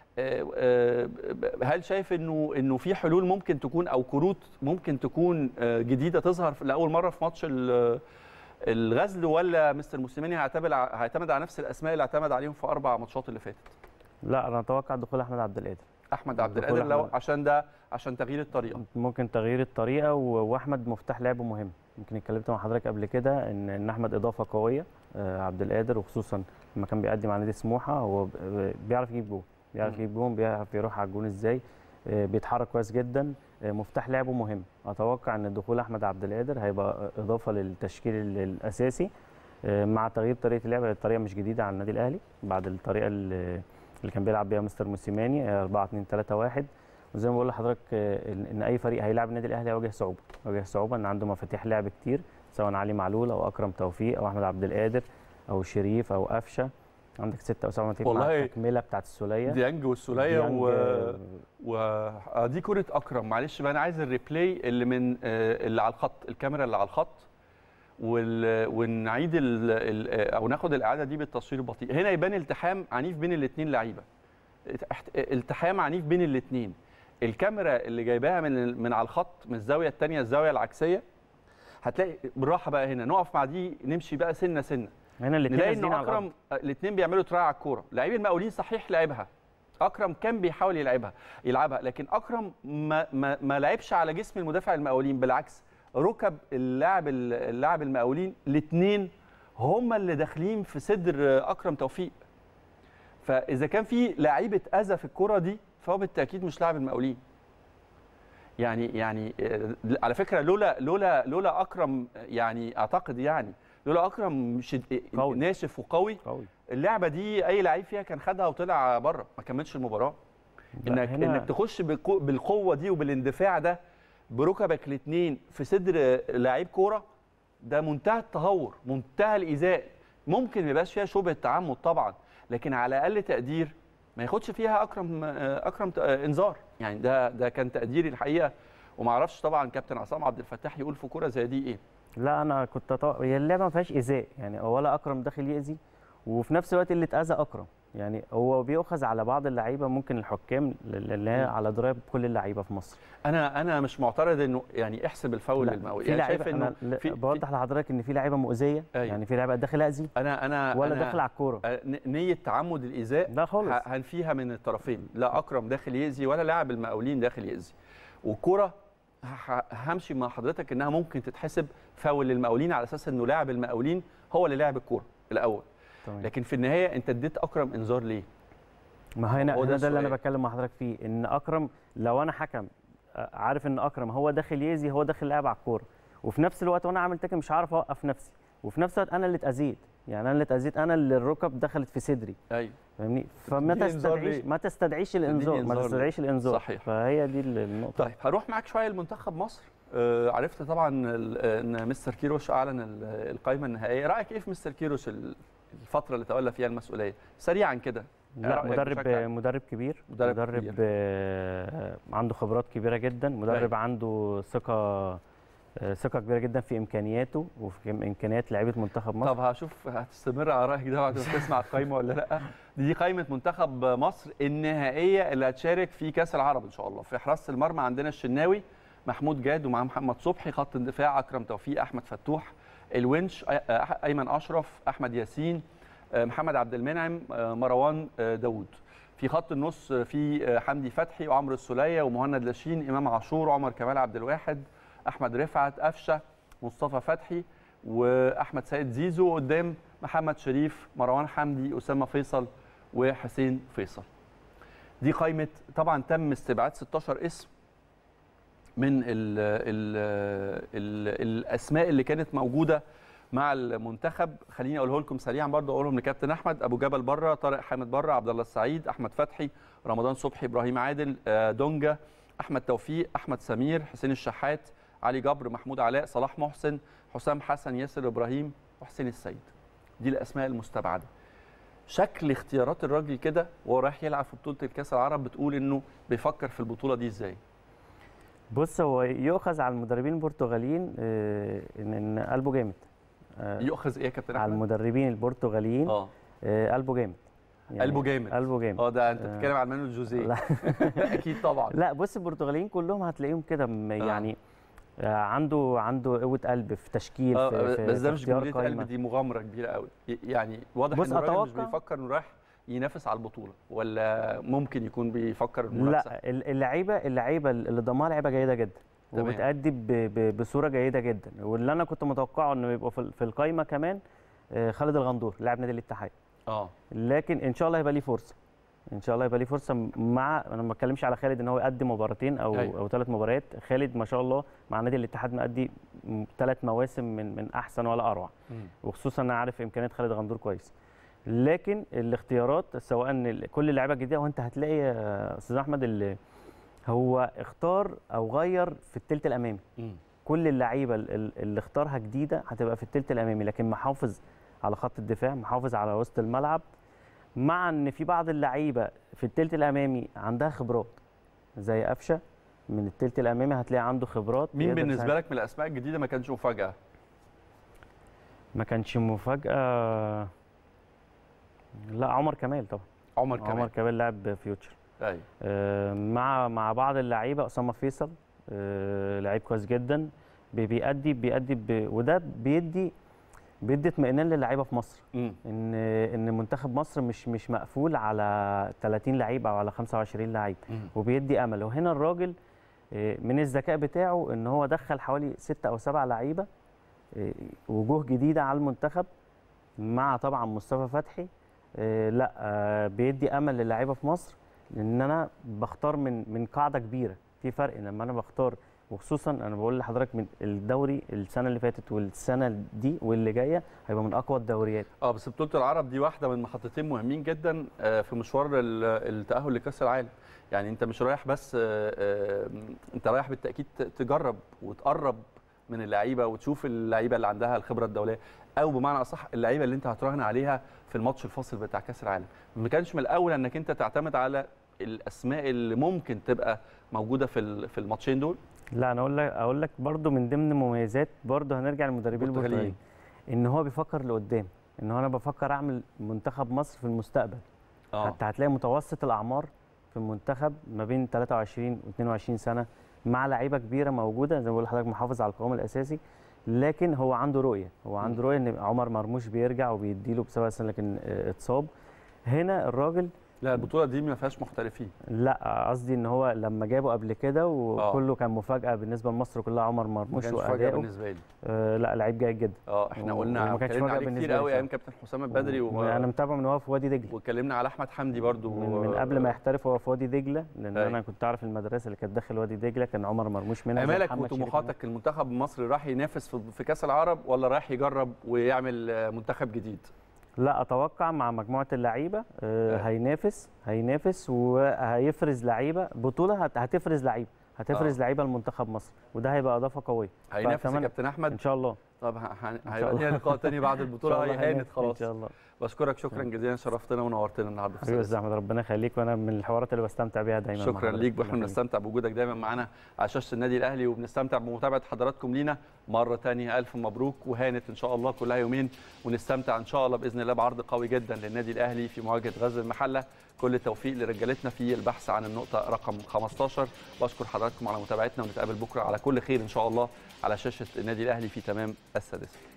Speaker 1: هل شايف انه انه في حلول ممكن تكون او كروت ممكن تكون جديده تظهر لاول مره في ماتش الغزل ولا مستر موسيماني هيعتمد هيعتمد على نفس الاسماء اللي اعتمد عليهم في اربع ماتشات اللي فاتت
Speaker 4: لا انا اتوقع دخول احمد عبد القادر
Speaker 1: احمد عبد القادر لو عشان ده عشان تغيير الطريقه
Speaker 4: ممكن تغيير الطريقه واحمد مفتاح لعبه مهم يمكن اتكلمت مع حضرتك قبل كده ان ان احمد اضافه قويه عبد القادر وخصوصا لما كان بيقدم على نادي سموحه هو بيعرف يجيب جول بيعرف يجيب جول بيعرف يروح على الجون ازاي بيتحرك كويس جدا مفتاح لعبه مهم اتوقع ان دخول احمد عبد القادر هيبقى اضافه للتشكيل الاساسي مع تغيير طريقه اللعب الطريقه مش جديده على النادي الاهلي بعد الطريقه اللي كان بيلعب بيها مستر موسيماني 4 2 3 1 وزي ما بقول لحضرتك ان اي فريق هيلاعب النادي الاهلي هيواجه صعوبه هيواجه صعوبه ان عنده مفاتيح لعب كتير سواء علي معلول او اكرم توفيق او احمد عبد القادر او شريف او قفشه عندك ستة او سبعة مفاتيح مع التكمله بتاعت السوليه
Speaker 1: ديانج والسوليه و... و دي كره اكرم معلش بقى انا عايز الريبلاي اللي من اللي على الخط الكاميرا اللي على الخط وال... ونعيد ال... ال... او ناخد الاعاده دي بالتصوير البطيء هنا يبان التحام عنيف بين الاثنين لعيبه التحام عنيف بين الاثنين الكاميرا اللي جايباها من من على الخط من الزاويه الثانيه الزاويه العكسيه هتلاقي بالراحه بقى هنا نقف مع دي نمشي بقى سنه سنه
Speaker 4: هنا الاثنين
Speaker 1: نلاقي ان اكرم الاثنين بيعملوا تراي على الكوره لاعبي المقاولين صحيح لعبها اكرم كان بيحاول يلعبها يلعبها لكن اكرم ما ما, ما لعبش على جسم المدافع المقاولين بالعكس ركب اللاعب اللاعب المقاولين الاثنين هم اللي داخلين في صدر اكرم توفيق فاذا كان في لعيبه اذى في الكره دي فهو بالتاكيد مش لاعب المقاولين يعني يعني على فكره لولا لولا لولا اكرم يعني اعتقد يعني لولا اكرم شد... قوي. ناشف وقوي
Speaker 4: قوي.
Speaker 1: اللعبه دي اي لعيب فيها كان خدها وطلع بره ما كملش المباراه انك هنا... انك تخش بالقوه دي وبالاندفاع ده بركبك الاثنين في صدر لعيب كوره ده منتهى التهور منتهى الايذاء ممكن ما يبقاش فيها شبهه تعمد طبعا لكن على اقل تقدير ما ياخدش فيها اكرم اكرم انذار يعني ده ده كان تقديري الحقيقه وما اعرفش طبعا كابتن عصام عبد الفتاح يقول في كوره زي دي ايه
Speaker 4: لا انا كنت طو... هي اللعبه ما فيهاش ايذاء يعني ولا اكرم داخل ياذي وفي نفس الوقت اللي اتاذى اكرم يعني هو بيؤخذ على بعض اللعيبه ممكن الحكام اللي هي على درايه بكل اللعيبه في مصر
Speaker 1: انا انا مش معترض انه يعني احسب الفاول للمقاولين
Speaker 4: في لعيبه يعني انا في بوضح لحضرتك ان في لعيبه مؤذيه أيوة. يعني في لعيبه داخل اذي
Speaker 1: انا انا
Speaker 4: ولا
Speaker 1: أنا
Speaker 4: داخل على الكوره
Speaker 1: نيه تعمد الايذاء
Speaker 4: لا خالص
Speaker 1: هنفيها من الطرفين لا اكرم داخل ياذي ولا لاعب المقاولين داخل ياذي والكوره همشي مع حضرتك انها ممكن تتحسب فاول للمقاولين على اساس انه لاعب المقاولين هو اللي لعب الكوره الاول طيب. لكن في النهايه انت اديت اكرم انذار ليه
Speaker 4: ما هنا هو ده, ده اللي انا بتكلم مع حضرتك فيه ان اكرم لو انا حكم عارف ان اكرم هو داخل يأذي هو داخل لعب على الكوره وفي نفس الوقت وانا عامل تاكل مش عارف اوقف نفسي وفي نفس الوقت انا اللي اتاذيت يعني انا اللي اتاذيت انا اللي الركب دخلت في صدري
Speaker 1: ايوه
Speaker 4: فاهمني فما تستدعيش ما تستدعيش الانذار ما تستدعيش الانذار
Speaker 1: صحيح
Speaker 4: فهي دي النقطه
Speaker 1: طيب هروح معاك شويه لمنتخب مصر آه عرفت طبعا ان مستر كيروش اعلن القائمه النهائيه رايك ايه في مستر كيروش الفتره اللي تولى فيها المسؤوليه سريعا كده
Speaker 4: لا مدرب بشكل... مدرب كبير
Speaker 1: مدرب,
Speaker 4: مدرب
Speaker 1: كبير.
Speaker 4: آه عنده خبرات كبيره جدا مدرب أي. عنده ثقه ثقه كبيره جدا في امكانياته وفي امكانيات لعيبه منتخب مصر
Speaker 1: طب هشوف هتستمر على رايك ده بعد ما تسمع القائمه ولا لا دي قائمه منتخب مصر النهائيه اللي هتشارك في كاس العرب ان شاء الله في حراسه المرمى عندنا الشناوي محمود جاد ومع محمد صبحي خط الدفاع اكرم توفيق احمد فتوح الونش ايمن اشرف احمد ياسين محمد عبد المنعم مروان داوود في خط النص في حمدي فتحي وعمرو السوليه ومهند لاشين امام عاشور وعمر كمال عبد الواحد احمد رفعت قفشه مصطفى فتحي واحمد سيد زيزو قدام محمد شريف مروان حمدي اسامه فيصل وحسين فيصل دي قائمه طبعا تم استبعاد 16 اسم من ال ال ال الاسماء اللي كانت موجوده مع المنتخب خليني اقوله لكم سريعا برضه اقولهم لكابتن احمد ابو جبل بره طارق حامد بره عبد الله السعيد احمد فتحي رمضان صبحي ابراهيم عادل دونجا احمد توفيق احمد سمير حسين الشحات علي جبر محمود علاء صلاح محسن حسام حسن ياسر ابراهيم وحسين السيد دي الاسماء المستبعده شكل اختيارات الراجل كده وهو رايح يلعب في بطوله الكاس العرب بتقول انه بيفكر في البطوله دي ازاي
Speaker 4: بص هو يؤخذ على المدربين البرتغاليين ان ان قلبه جامد
Speaker 1: يؤخذ ايه يا كابتن
Speaker 4: على المدربين البرتغاليين
Speaker 1: اه
Speaker 4: قلبه جامد
Speaker 1: يعني قلبه جامد
Speaker 4: قلبه جامد
Speaker 1: اه ده انت بتتكلم عن مانويل جوزيه
Speaker 4: لا
Speaker 1: اكيد طبعا
Speaker 4: لا بص البرتغاليين كلهم هتلاقيهم كده يعني آه. عنده عنده قوه قلب في تشكيل
Speaker 1: آه
Speaker 4: في,
Speaker 1: في بس ده مش جمهوريه قلب دي مغامره كبيره قوي يعني واضح ان الراجل مش بيفكر انه رايح ينافس على البطوله ولا ممكن يكون بيفكر
Speaker 4: المنافسه لا اللعيبه اللعيبه اللي ضمها لعيبه جيده جدا وبتأدي بصوره جيده جدا واللي انا كنت متوقعه انه يبقى في القايمه كمان خالد الغندور لاعب نادي الاتحاد
Speaker 1: اه
Speaker 4: لكن ان شاء الله هيبقى ليه فرصه ان شاء الله يبقى ليه فرصه مع انا ما بتكلمش على خالد ان هو يقدم مباراتين او أيوة. او ثلاث مباريات خالد ما شاء الله مع نادي الاتحاد مأدي ثلاث مواسم من من احسن ولا اروع وخصوصا انا عارف امكانيات خالد غندور كويس لكن الاختيارات سواء كل اللعيبه الجديده وانت هتلاقي يا استاذ احمد اللي هو اختار او غير في الثلث الامامي
Speaker 1: م.
Speaker 4: كل اللعيبه اللي اختارها جديده هتبقى في الثلث الامامي لكن محافظ على خط الدفاع محافظ على وسط الملعب مع ان في بعض اللعيبه في الثلث الامامي عندها خبرات زي قفشه من الثلث الامامي هتلاقي عنده خبرات
Speaker 1: مين بالنسبه لك من الاسماء الجديده ما كانش مفاجاه
Speaker 4: ما كانش مفاجاه لا عمر كمال طبعا
Speaker 1: عمر كمال
Speaker 4: عمر كمال لاعب فيوتشر
Speaker 1: ايوه
Speaker 4: آه مع مع بعض اللعيبه اسامه فيصل آه لعيب كويس جدا بيأدي بيأدي ب... وده بيدي بيدي اطمئنان للعيبه في مصر
Speaker 1: م.
Speaker 4: ان ان منتخب مصر مش مش مقفول على 30 لعيب او على 25 لعيب وبيدي امل وهنا الراجل من الذكاء بتاعه ان هو دخل حوالي ستة او سبعة لعيبه وجوه جديده على المنتخب مع طبعا مصطفى فتحي لا بيدي امل للعيبه في مصر لان انا بختار من من قاعده كبيره في فرق لما انا بختار وخصوصا انا بقول لحضرتك من الدوري السنه اللي فاتت والسنه دي واللي جايه هيبقى من اقوى الدوريات
Speaker 1: اه بس بطوله العرب دي واحده من محطتين مهمين جدا في مشوار التاهل لكاس العالم يعني انت مش رايح بس انت رايح بالتاكيد تجرب وتقرب من اللعيبه وتشوف اللعيبه اللي عندها الخبره الدوليه او بمعنى اصح اللعيبه اللي انت هتراهن عليها في الماتش الفاصل بتاع كاس العالم ما كانش من الاول انك انت تعتمد على الاسماء اللي ممكن تبقى موجوده في في الماتشين دول
Speaker 4: لا انا اقول لك اقول لك برده من ضمن مميزات برده هنرجع للمدربين البرتغاليين ان هو بيفكر لقدام ان هو انا بفكر اعمل منتخب مصر في المستقبل
Speaker 1: آه.
Speaker 4: حتى هتلاقي متوسط الاعمار في المنتخب ما بين 23 و22 سنه مع لعيبه كبيره موجوده زي ما بقول لحضرتك محافظ على القوام الاساسي لكن هو عنده رؤيه هو عنده رؤيه ان عمر مرموش بيرجع وبيديله بسبب سنه لكن اتصاب هنا الراجل
Speaker 1: لا البطوله دي ما فيهاش محترفين
Speaker 4: لا قصدي ان هو لما جابه قبل كده وكله كان مفاجاه بالنسبه لمصر كلها عمر مرموش
Speaker 1: وادائه بالنسبه لي
Speaker 4: آه لا لعيب جيد جدا
Speaker 1: اه احنا قلنا ما كانش عليه كتير قوي ايام كابتن حسام البدري
Speaker 4: و... انا متابعه من هو في وادي دجله
Speaker 1: واتكلمنا على احمد حمدي برده
Speaker 4: من, من قبل ما يحترف هو في وادي دجله لان أي. انا كنت اعرف المدرسه اللي كانت داخل وادي دجله كان عمر مرموش منها
Speaker 1: امالك وطموحاتك المنتخب المصري راح ينافس في كاس العرب ولا رايح يجرب ويعمل منتخب جديد
Speaker 4: لا اتوقع مع مجموعه اللعيبه آه هينافس هينافس وهيفرز لعيبه بطوله هتفرز لعيبه هتفرز آه. لعيبه لمنتخب مصر وده هيبقى اضافه قويه
Speaker 1: هينافس يا كابتن احمد
Speaker 4: ان شاء الله
Speaker 1: طب هيبقى لنا لقاء تاني بعد البطوله هي هانت خلاص
Speaker 4: ان شاء الله
Speaker 1: بشكرك شكرا جزيلا شرفتنا ونورتنا النهارده
Speaker 4: في حبيبي احمد ربنا يخليك وانا من الحوارات اللي بستمتع بيها دايما
Speaker 1: شكرا ليك واحنا بنستمتع بوجودك دايما معانا على شاشه النادي الاهلي وبنستمتع بمتابعه حضراتكم لينا مره ثانيه الف مبروك وهانت ان شاء الله كلها يومين ونستمتع ان شاء الله باذن الله بعرض قوي جدا للنادي الاهلي في مواجهه غزل المحله كل التوفيق لرجالتنا في البحث عن النقطه رقم 15 بشكر حضراتكم على متابعتنا ونتقابل بكره على كل خير ان شاء الله على شاشه النادي الاهلي في تمام السادسه